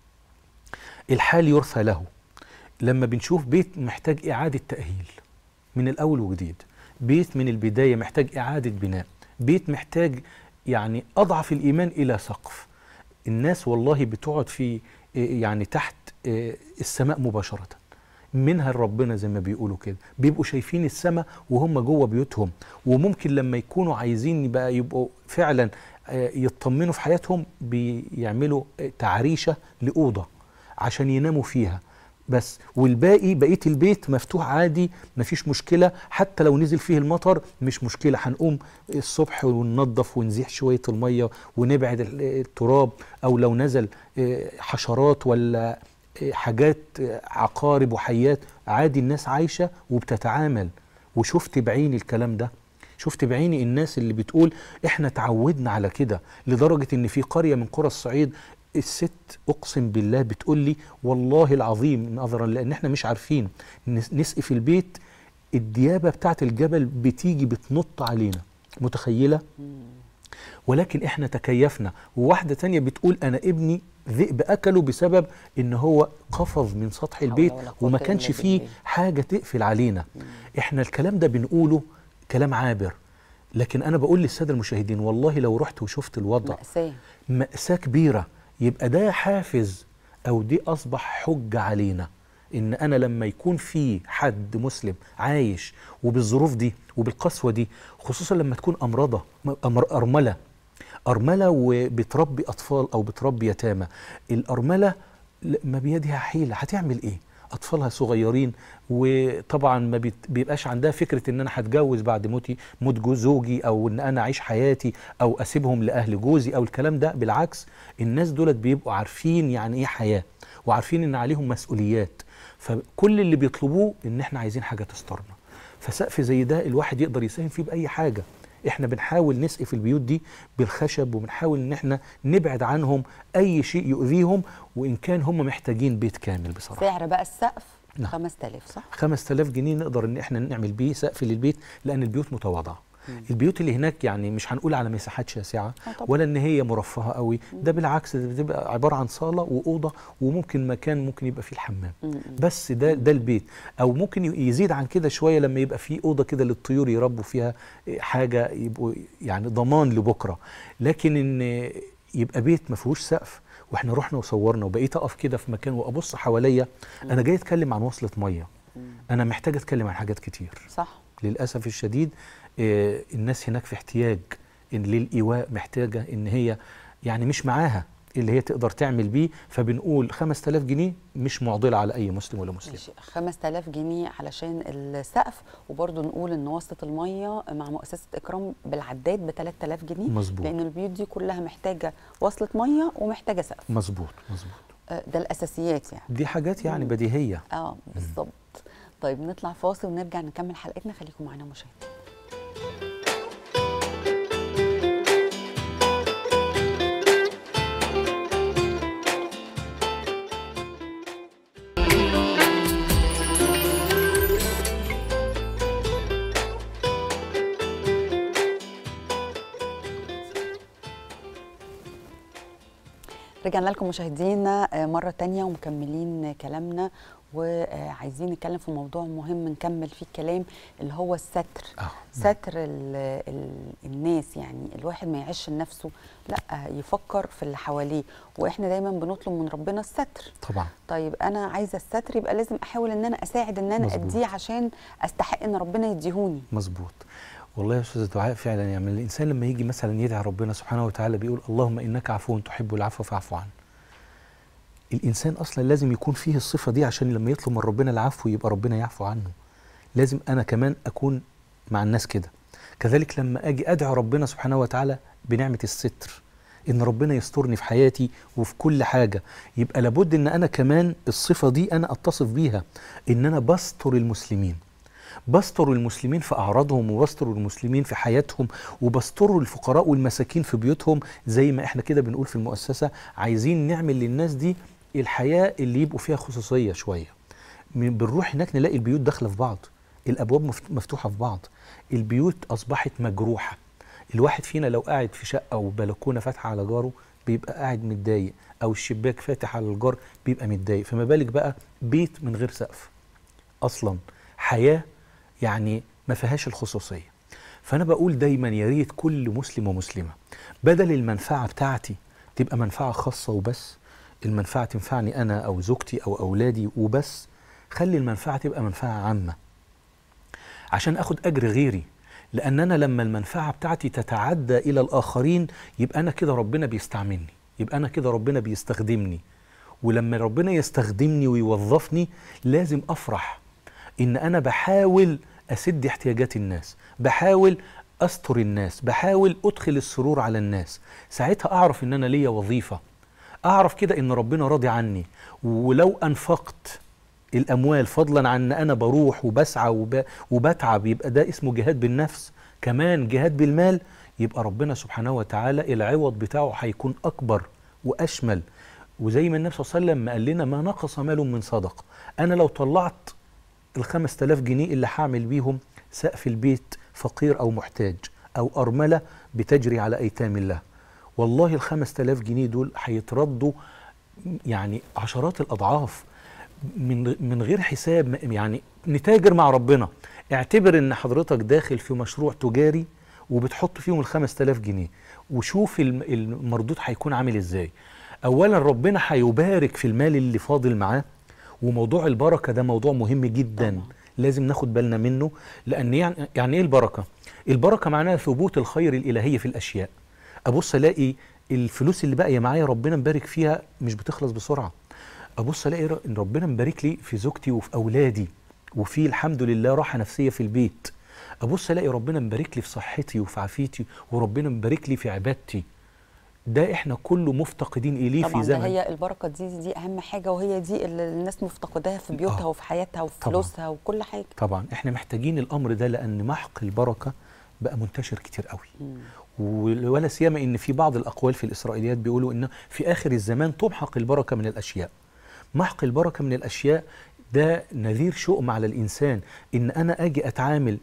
الحال يرثى له لما بنشوف بيت محتاج إعادة تأهيل من الأول وجديد بيت من البداية محتاج إعادة بناء بيت محتاج يعني أضعف الإيمان إلى سقف الناس والله بتقعد في إيه، يعني تحت إيه، السماء مباشرة منها ربنا زي ما بيقولوا كده بيبقوا شايفين السماء وهم جوه بيوتهم وممكن لما يكونوا عايزين يبقى يبقوا فعلا آه، يطمنوا في حياتهم بيعملوا آه، تعريشة لأوضة عشان يناموا فيها بس والباقي بقيه البيت مفتوح عادي مفيش مشكله حتى لو نزل فيه المطر مش مشكله هنقوم الصبح وننظف ونزيح شويه الميه ونبعد ال- التراب او لو نزل آه، حشرات ولا آه، حاجات آه، عقارب وحيات عادي الناس عايشه وبتتعامل وشفت بعيني الكلام ده شفت بعيني الناس اللي بتقول احنا تعودنا على كده لدرجه ان في قريه من قرى الصعيد الست اقسم بالله بتقول لي والله العظيم نظرا لان احنا مش عارفين نس- نسقي في البيت الديابه بتاعت الجبل بتيجي بتنط علينا متخيله ولكن احنا تكيفنا وواحده تانية بتقول انا ابني ذئب اكله بسبب ان هو قفز من سطح حول البيت ولا قوة وما إلا كانش فيه بالله. حاجه تقفل علينا احنا الكلام ده بنقوله كلام عابر لكن انا بقول للساده المشاهدين والله لو رحت وشفت الوضع مأساة مأساة كبيرة يبقى ده حافز أو دي أصبح حجة علينا إن أنا لما يكون في حد مسلم عايش وبالظروف دي وبالقسوة دي خصوصا لما تكون أمرضة أمر أرملة أرملة وبتربي أطفال أو بتربي يتامى الأرملة ل- ما بيدها حيلة هتعمل إيه؟ أطفالها صغيرين وطبعا ما بيت- بيبقاش عندها فكرة إن أنا هتجوز بعد موتي موت جوز زوجي أو إن أنا أعيش حياتي أو أسيبهم لأهل جوزي أو الكلام ده بالعكس الناس دولت بيبقوا عارفين يعني إيه حياة وعارفين إن عليهم مسؤوليات فكل اللي بيطلبوه إن إحنا عايزين حاجة تسترنا فسقف زي ده الواحد يقدر يساهم فيه بأي حاجة احنا بنحاول نسقي في البيوت دي بالخشب وبنحاول ان احنا نبعد عنهم اي شيء يؤذيهم وان كان هم محتاجين بيت كامل بصراحه سعر بقى السقف نعم. 5000 صح 5000 جنيه نقدر ان احنا نعمل بيه سقف للبيت لان البيوت متواضعه البيوت اللي هناك يعني مش هنقول على مساحات شاسعه آه طبعا. ولا ان هي مرفهه قوي ده بالعكس ده بتبقى عباره عن صاله واوضه وممكن مكان ممكن يبقى فيه الحمام بس ده ده البيت او ممكن ي- يزيد عن كده شويه لما يبقى فيه اوضه كده للطيور يربوا فيها حاجه يبقوا يعني ضمان لبكره لكن ان يبقى بيت ما فيهوش سقف واحنا رحنا وصورنا وبقيت اقف كده في مكان وابص حواليا انا جاي اتكلم عن وصله ميه انا محتاج اتكلم عن حاجات كتير صح للاسف الشديد آه، الناس هناك في احتياج إن للايواء محتاجه ان هي يعني مش معاها اللي هي تقدر تعمل بيه فبنقول 5000 جنيه مش معضله على اي مسلم ولا مسلم ماشي 5000 جنيه علشان السقف وبرضه نقول ان وصله الميه مع مؤسسه اكرام بالعداد ب 3000 جنيه مظبوط. لان البيوت دي كلها محتاجه وصله ميه ومحتاجه سقف مظبوط مظبوط آه، ده الاساسيات يعني دي حاجات يعني بديهيه اه بالظبط طيب نطلع فاصل ونرجع نكمل حلقتنا خليكم معانا مشاهدين رجعنا لكم مشاهدينا آه، مرة تانية ومكملين كلامنا وعايزين نتكلم في موضوع مهم نكمل فيه الكلام اللي هو الستر آه. ستر ال ال الناس يعني الواحد ما يعيش لنفسه لا يفكر في اللي حواليه واحنا دايما بنطلب من ربنا الستر طبعا طيب انا عايزه الستر يبقى لازم احاول ان انا اساعد ان انا مظبوط. اديه عشان استحق ان ربنا يديهوني مظبوط والله يا استاذ دعاء فعلا يعني الانسان لما يجي مثلا يدعي ربنا سبحانه وتعالى بيقول اللهم انك عفو تحب العفو فاعف عنه الانسان اصلا لازم يكون فيه الصفه دي عشان لما يطلب من ربنا العفو يبقى ربنا يعفو عنه لازم انا كمان اكون مع الناس كده كذلك لما اجي ادعي ربنا سبحانه وتعالى بنعمه الستر ان ربنا يسترني في حياتي وفي كل حاجه يبقى لابد ان انا كمان الصفه دي انا اتصف بيها ان انا بستر المسلمين بستر المسلمين في اعراضهم وبستر المسلمين في حياتهم وبستر الفقراء والمساكين في بيوتهم زي ما احنا كده بنقول في المؤسسه عايزين نعمل للناس دي الحياه اللي يبقوا فيها خصوصيه شويه من- بنروح هناك نلاقي البيوت داخله في بعض الابواب مفت- مفتوحه في بعض البيوت اصبحت مجروحه الواحد فينا لو قاعد في شقه او بلكونه فاتحه على جاره بيبقى قاعد متضايق او الشباك فاتح على الجار بيبقى متضايق فما بالك بقى بيت من غير سقف اصلا حياه يعني ما فيهاش الخصوصيه فانا بقول دايما يا ريت كل مسلم ومسلمه بدل المنفعه بتاعتي تبقى منفعه خاصه وبس المنفعه تنفعني انا او زوجتي او اولادي وبس خلي المنفعه تبقى منفعه عامه عشان اخد اجر غيري لان انا لما المنفعه بتاعتي تتعدى الى الاخرين يبقى انا كده ربنا بيستعملني يبقى انا كده ربنا بيستخدمني ولما ربنا يستخدمني ويوظفني لازم افرح ان انا بحاول اسد احتياجات الناس بحاول استر الناس بحاول ادخل السرور على الناس ساعتها اعرف ان انا ليا وظيفه اعرف كده ان ربنا راضي عني ولو انفقت الاموال فضلا عن ان انا بروح وبسعى وب... وبتعب يبقى ده اسمه جهاد بالنفس كمان جهاد بالمال يبقى ربنا سبحانه وتعالى العوض بتاعه هيكون اكبر واشمل وزي ما النبي صلى الله عليه وسلم ما قال لنا ما نقص مال من صدقه انا لو طلعت ال 5000 جنيه اللي هعمل بيهم سقف البيت فقير او محتاج او ارمله بتجري على ايتام الله والله ال 5000 جنيه دول هيتردوا يعني عشرات الاضعاف من من غير حساب يعني نتاجر مع ربنا اعتبر ان حضرتك داخل في مشروع تجاري وبتحط فيهم ال 5000 جنيه وشوف الم- المردود هيكون عامل ازاي اولا ربنا هيبارك في المال اللي فاضل معاه وموضوع البركه ده موضوع مهم جدا طبعاً. لازم ناخد بالنا منه لان يعني يعني ايه البركه البركه معناها ثبوت الخير الالهي في الاشياء ابص الاقي الفلوس اللي باقيه معايا ربنا مبارك فيها مش بتخلص بسرعه ابص الاقي ر- ان ربنا مبارك لي في زوجتي وفي اولادي وفي الحمد لله راحه نفسيه في البيت ابص الاقي ربنا مبارك لي في صحتي وفي عافيتي وربنا مبارك لي في عبادتي ده احنا كله مفتقدين اليه طبعا في ده زمن هي البركه دي دي اهم حاجه وهي دي اللي الناس مفتقداها في بيوتها آه. وفي حياتها وفي طبعاً. فلوسها وكل حاجه طبعا احنا محتاجين الامر ده لان محق البركه بقى منتشر كتير قوي مم. و- ولا سيما ان في بعض الاقوال في الاسرائيليات بيقولوا ان في اخر الزمان تمحق البركه من الاشياء محق البركه من الاشياء ده نذير شؤم على الانسان ان انا اجي اتعامل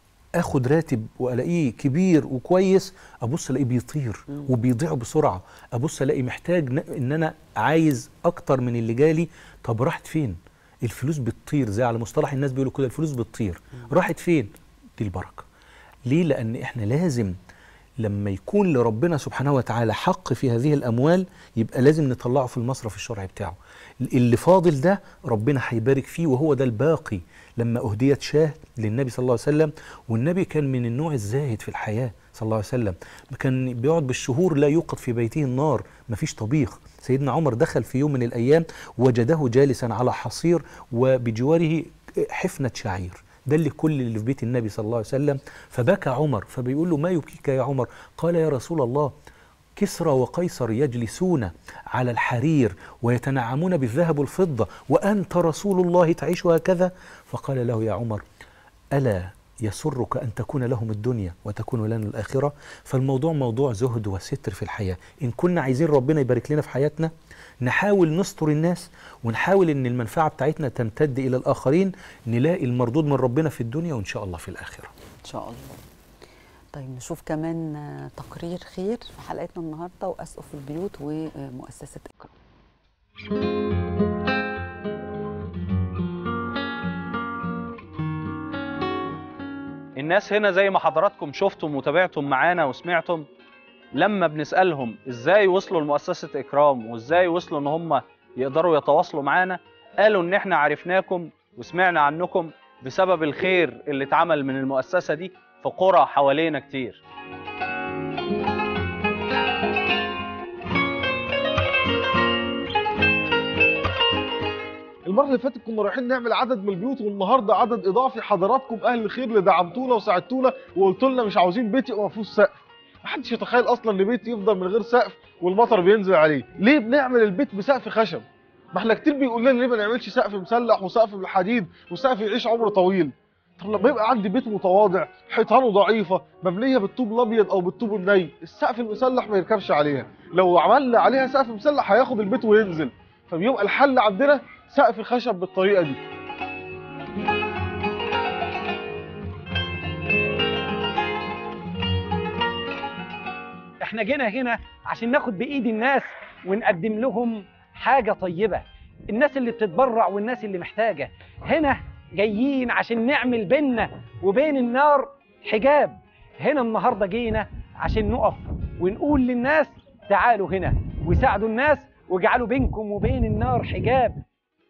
اخد راتب والاقيه كبير وكويس ابص الاقيه بيطير مم. وبيضيع بسرعه ابص الاقي محتاج ن- ان انا عايز اكتر من اللي جالي طب راحت فين الفلوس بتطير زي على مصطلح الناس بيقولوا كده الفلوس بتطير راحت فين دي البركه ليه لان احنا لازم لما يكون لربنا سبحانه وتعالى حق في هذه الاموال يبقى لازم نطلعه في المصرف الشرعي بتاعه اللي فاضل ده ربنا هيبارك فيه وهو ده الباقي لما اهديت شاه للنبي صلى الله عليه وسلم والنبي كان من النوع الزاهد في الحياه صلى الله عليه وسلم كان بيقعد بالشهور لا يوقد في بيته النار مفيش طبيخ سيدنا عمر دخل في يوم من الايام وجده جالسا على حصير وبجواره حفنه شعير ده اللي كل اللي في بيت النبي صلى الله عليه وسلم فبكى عمر فبيقول له ما يبكيك يا عمر قال يا رسول الله كسرى وقيصر يجلسون على الحرير ويتنعمون بالذهب والفضة وأنت رسول الله تعيش هكذا فقال له يا عمر ألا يسرك أن تكون لهم الدنيا وتكون لنا الآخرة فالموضوع موضوع زهد وستر في الحياة إن كنا عايزين ربنا يبارك لنا في حياتنا نحاول نستر الناس ونحاول ان المنفعه بتاعتنا تمتد الى الاخرين نلاقي المردود من ربنا في الدنيا وان شاء الله في الاخره ان شاء الله طيب نشوف كمان آه، تقرير خير في حلقتنا النهارده واسقف البيوت ومؤسسه اكرام الناس هنا زي ما حضراتكم شفتم وتابعتم معانا وسمعتم لما بنسألهم ازاي وصلوا لمؤسسة اكرام وازاي وصلوا ان هم يقدروا يتواصلوا معانا قالوا ان احنا عرفناكم وسمعنا عنكم بسبب الخير اللي اتعمل من المؤسسة دي في قرى حوالينا كتير المره اللي فاتت كنا رايحين نعمل عدد من البيوت والنهارده عدد اضافي حضراتكم اهل الخير اللي دعمتونا وساعدتونا وقلتوا لنا مش عاوزين بيت يبقى ما فيهوش سقف محدش يتخيل اصلا ان بيت يفضل من غير سقف والمطر بينزل عليه ليه بنعمل البيت بسقف خشب ما احنا كتير بيقول لنا ليه ما نعملش سقف مسلح وسقف بالحديد وسقف يعيش عمر طويل طب لما يبقى عندي بيت متواضع حيطانه ضعيفه مبنيه بالطوب الابيض او بالطوب الني السقف المسلح ما يركبش عليها لو عملنا عليها سقف مسلح هياخد البيت وينزل فبيبقى الحل عندنا سقف خشب بالطريقه دي احنا جينا هنا عشان ناخد بايد الناس ونقدم لهم حاجه طيبه الناس اللي بتتبرع والناس اللي محتاجه هنا جايين عشان نعمل بيننا وبين النار حجاب هنا النهارده جينا عشان نقف ونقول للناس تعالوا هنا وساعدوا الناس واجعلوا بينكم وبين النار حجاب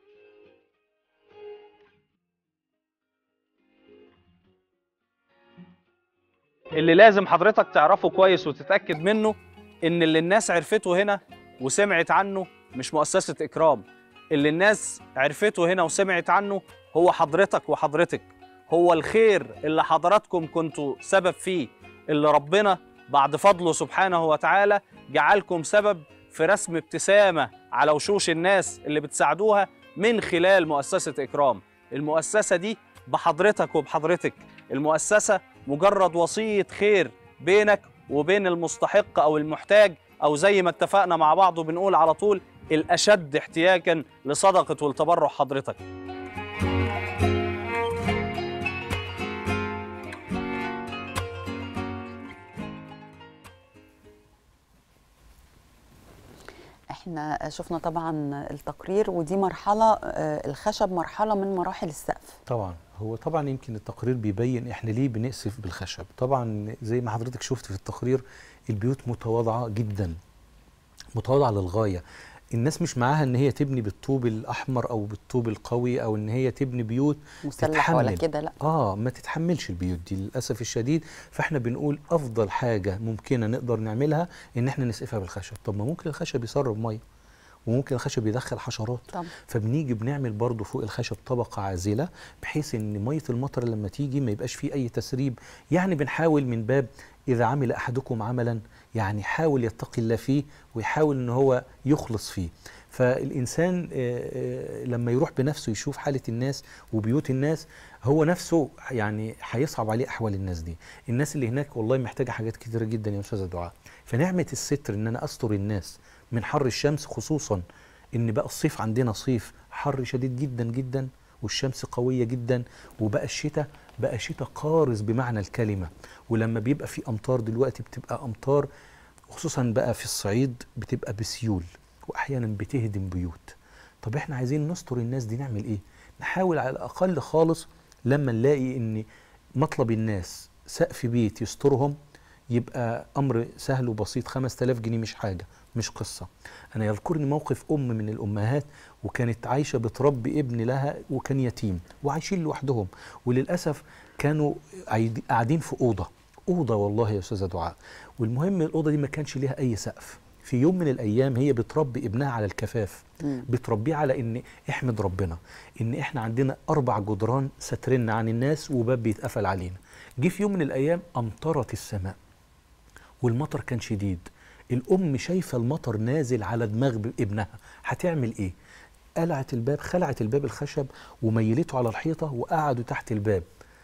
اللي لازم حضرتك تعرفه كويس وتتأكد منه إن اللي الناس عرفته هنا وسمعت عنه مش مؤسسة إكرام اللي الناس عرفته هنا وسمعت عنه هو حضرتك وحضرتك هو الخير اللي حضراتكم كنتوا سبب فيه اللي ربنا بعد فضله سبحانه وتعالى جعلكم سبب في رسم ابتسامة على وشوش الناس اللي بتساعدوها من خلال مؤسسة إكرام المؤسسة دي بحضرتك وبحضرتك المؤسسة مجرد وصية خير بينك وبين المستحق أو المحتاج أو زي ما اتفقنا مع بعض وبنقول على طول الأشد احتياجا لصدقة والتبرع حضرتك احنا شفنا طبعا التقرير ودي مرحله آه، الخشب مرحله من مراحل السقف طبعا هو طبعا يمكن التقرير بيبين احنا ليه بنقصف بالخشب طبعا زي ما حضرتك شفت في التقرير البيوت متواضعه جدا متواضعه للغايه الناس مش معاها ان هي تبني بالطوب الاحمر او بالطوب القوي او ان هي تبني بيوت مسلح ولا تتحمل. كده لا اه ما تتحملش البيوت دي للاسف الشديد فاحنا بنقول افضل حاجه ممكنه نقدر نعملها ان احنا نسقفها بالخشب طب ما ممكن الخشب يسرب ميه وممكن الخشب يدخل حشرات طبعا فبنيجي بنعمل برضو فوق الخشب طبقة عازلة بحيث ان مية المطر لما تيجي ما يبقاش فيه اي تسريب يعني بنحاول من باب اذا عمل احدكم عملا يعني حاول يتقي الله فيه ويحاول ان هو يخلص فيه فالانسان آه، آه، لما يروح بنفسه يشوف حاله الناس وبيوت الناس هو نفسه يعني هيصعب عليه احوال الناس دي الناس اللي هناك والله محتاجه حاجات كتيره جدا يا استاذ دعاء فنعمه الستر ان انا استر الناس من حر الشمس خصوصا ان بقى الصيف عندنا صيف حر شديد جدا جدا والشمس قويه جدا وبقى الشتاء بقى شتاء قارس بمعنى الكلمه ولما بيبقى في امطار دلوقتي بتبقى امطار خصوصا بقى في الصعيد بتبقى بسيول واحيانا بتهدم بيوت طب احنا عايزين نستر الناس دي نعمل ايه نحاول على الاقل خالص لما نلاقي ان مطلب الناس سقف بيت يسترهم يبقى امر سهل وبسيط 5000 جنيه مش حاجه مش قصه انا يذكرني موقف ام من الامهات وكانت عايشه بتربي ابن لها وكان يتيم وعايشين لوحدهم وللاسف كانوا عايد- قاعدين في اوضه اوضه والله يا استاذه دعاء والمهم الاوضه دي ما كانش ليها اي سقف في يوم من الايام هي بتربي ابنها على الكفاف مم. بتربيه على ان احمد ربنا ان احنا عندنا اربع جدران ساترنا عن الناس وباب بيتقفل علينا جه في يوم من الايام امطرت السماء والمطر كان شديد الام شايفه المطر نازل على دماغ ب- ابنها هتعمل ايه قلعت الباب خلعت الباب الخشب وميلته على الحيطه وقعدوا تحت الباب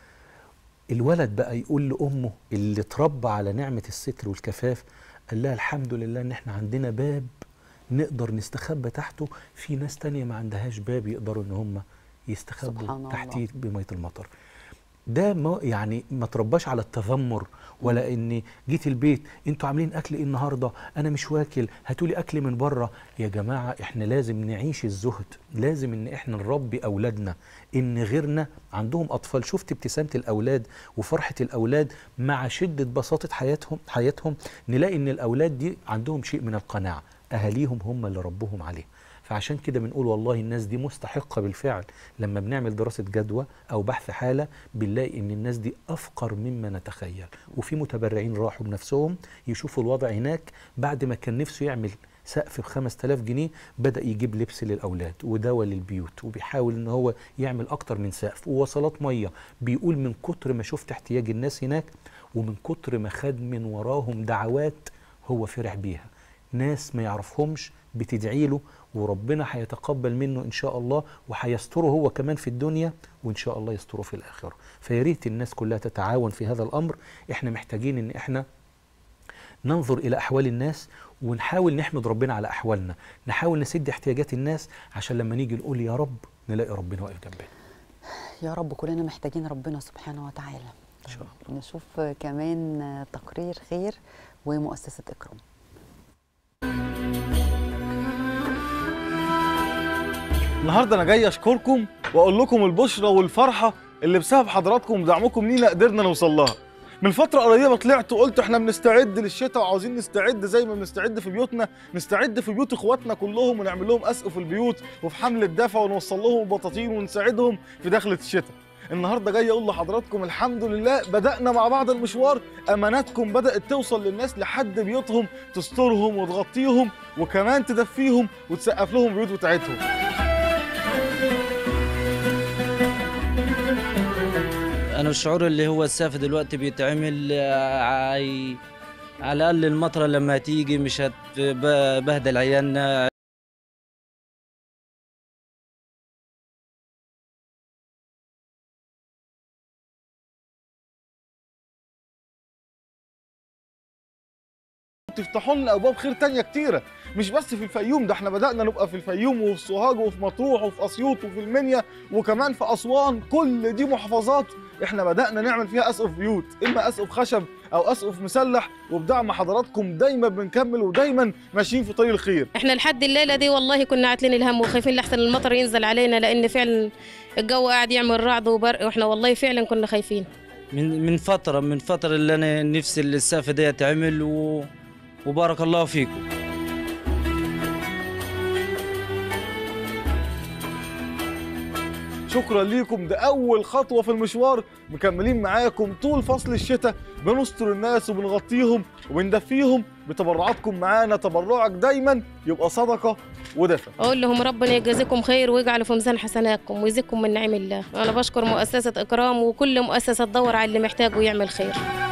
الولد بقى يقول لامه اللي اتربى على نعمه الستر والكفاف قال لها الحمد لله ان احنا عندنا باب نقدر نستخبى تحته في ناس تانية ما عندهاش باب يقدروا ان هم سبحان يستخبوا الله. تحتيه بميه المطر ده ما يعني ما ترباش على التذمر ولا ان جيت البيت انتوا عاملين اكل ايه النهارده انا مش واكل هاتوا لي اكل من بره يا جماعه احنا لازم نعيش الزهد لازم ان احنا نربي اولادنا ان غيرنا عندهم اطفال شفت ابتسامه الاولاد وفرحه الاولاد مع شده بساطه حياتهم حياتهم نلاقي ان الاولاد دي عندهم شيء من القناعه اهاليهم هم اللي ربوهم عليه فعشان كده بنقول والله الناس دي مستحقة بالفعل لما بنعمل دراسة جدوى أو بحث حالة بنلاقي إن الناس دي أفقر مما نتخيل وفي متبرعين راحوا بنفسهم يشوفوا الوضع هناك بعد ما كان نفسه يعمل سقف ب 5000 جنيه بدأ يجيب لبس للأولاد ودواء للبيوت وبيحاول إن هو يعمل أكتر من سقف ووصلات مية بيقول من كتر ما شفت احتياج الناس هناك ومن كتر ما خد من وراهم دعوات هو فرح بيها ناس ما يعرفهمش بتدعي له وربنا هيتقبل منه ان شاء الله وهيستره هو كمان في الدنيا وان شاء الله يستره في الاخره فيا ريت الناس كلها تتعاون في هذا الامر احنا محتاجين ان احنا ننظر الى احوال الناس ونحاول نحمد ربنا على احوالنا نحاول نسد احتياجات الناس عشان لما نيجي نقول يا رب نلاقي ربنا واقف جنبنا يا رب كلنا محتاجين ربنا سبحانه وتعالى ان شاء الله نشوف كمان تقرير خير ومؤسسة إكرام النهارده انا جاي اشكركم واقول لكم البشرى والفرحه اللي بسبب حضراتكم ودعمكم لينا قدرنا نوصل لها من فترة قريبة طلعت وقلت احنا بنستعد للشتاء وعاوزين نستعد زي ما بنستعد في بيوتنا نستعد في بيوت اخواتنا كلهم ونعمل لهم اسقف في البيوت وفي حمل الدفع ونوصل لهم بطاطين ونساعدهم في دخلة الشتاء النهارده جاي اقول لحضراتكم الحمد لله بدأنا مع بعض المشوار اماناتكم بدأت توصل للناس لحد بيوتهم تسترهم وتغطيهم وكمان تدفيهم وتسقف لهم البيوت بتاعتهم انا الشعور اللي هو السقف دلوقتي بيتعمل آه، عاي- على الاقل المطره لما تيجي مش هتبهدل عيالنا تفتحوا لنا ابواب خير تانية كتيره مش بس في الفيوم ده احنا بدانا نبقى في الفيوم وفي سوهاج وفي مطروح وفي اسيوط وفي المنيا وكمان في اسوان كل دي محافظات احنا بدانا نعمل فيها اسقف بيوت اما اسقف خشب او اسقف مسلح وبدعم حضراتكم دايما بنكمل ودايما ماشيين في طريق الخير احنا لحد الليله دي والله كنا عاتلين الهم وخايفين لحسن المطر ينزل علينا لان فعلا الجو قاعد يعمل رعد وبرق واحنا والله فعلا كنا خايفين من من فتره من فتره اللي انا نفسي السقف ده يتعمل و... وبارك الله فيكم شكرا ليكم ده اول خطوه في المشوار مكملين معاكم طول فصل الشتاء بنستر الناس وبنغطيهم وبندفيهم بتبرعاتكم معانا تبرعك دايما يبقى صدقه ودفع اقول لهم ربنا يجازيكم خير ويجعل في ميزان حسناتكم ويزيدكم من نعم الله انا بشكر مؤسسه اكرام وكل مؤسسه تدور على اللي محتاج ويعمل خير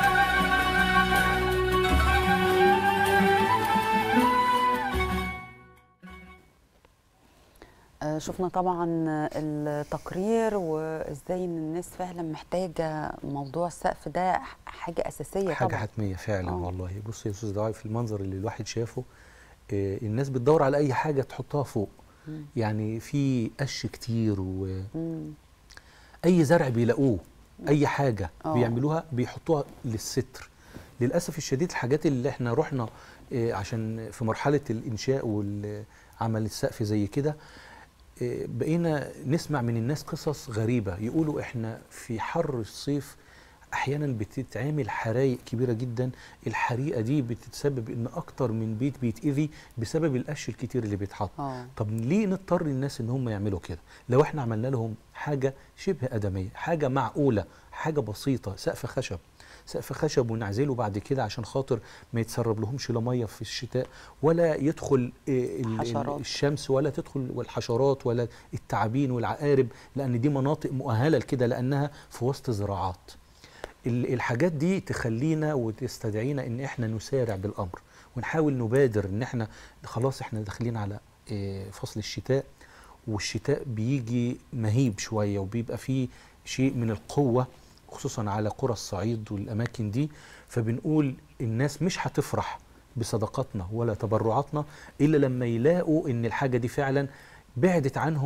آه، شفنا طبعا التقرير وازاي ان الناس فعلا محتاجه موضوع السقف ده حاجه اساسيه حاجه طبعا حتميه فعلا آه. والله بص يا استاذ دعاء في المنظر اللي الواحد شافه آه، الناس بتدور على اي حاجه تحطها فوق مم. يعني في قش كتير واي مم. زرع بيلاقوه اي حاجه آه. بيعملوها بيحطوها للستر للاسف الشديد الحاجات اللي احنا رحنا آه، عشان في مرحله الانشاء والعمل السقف زي كده آه، بقينا نسمع من الناس قصص غريبه يقولوا احنا في حر الصيف احيانا بتتعمل حرايق كبيره جدا الحريقه دي بتتسبب ان اكتر من بيت بيتاذي بسبب القش الكتير اللي بيتحط اه طب ليه نضطر الناس ان هم يعملوا كده لو احنا عملنا لهم حاجه شبه ادميه حاجه معقوله حاجه بسيطه سقف خشب سقف خشب ونعزله بعد كده عشان خاطر ما يتسرب لهمش لا ميه في الشتاء ولا يدخل آه، ال- ال- حشرات. الشمس ولا تدخل والحشرات ولا التعابين والعقارب لان دي مناطق مؤهله لكده لانها في وسط زراعات ال- الحاجات دي تخلينا وتستدعينا ان احنا نسارع بالامر ونحاول نبادر ان احنا خلاص احنا داخلين على آه، فصل الشتاء والشتاء بيجي مهيب شويه وبيبقى فيه شيء من القوه خصوصا على قرى الصعيد والاماكن دي فبنقول الناس مش هتفرح بصدقاتنا ولا تبرعاتنا الا لما يلاقوا ان الحاجه دي فعلا بعدت عنهم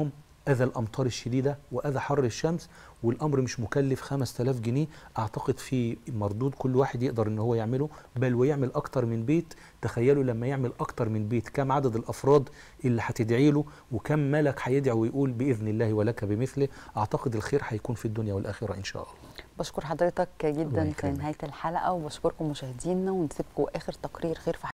اذى الامطار الشديده واذى حر الشمس والامر مش مكلف 5000 جنيه اعتقد في مردود كل واحد يقدر ان هو يعمله بل ويعمل اكتر من بيت تخيلوا لما يعمل اكتر من بيت كم عدد الافراد اللي هتدعي له وكم ملك هيدعي ويقول باذن الله ولك بمثله اعتقد الخير هيكون في الدنيا والاخره ان شاء الله بشكر حضرتك جدا في يكرمك. نهايه الحلقه وبشكركم مشاهدينا ونسيبكم اخر تقرير خير في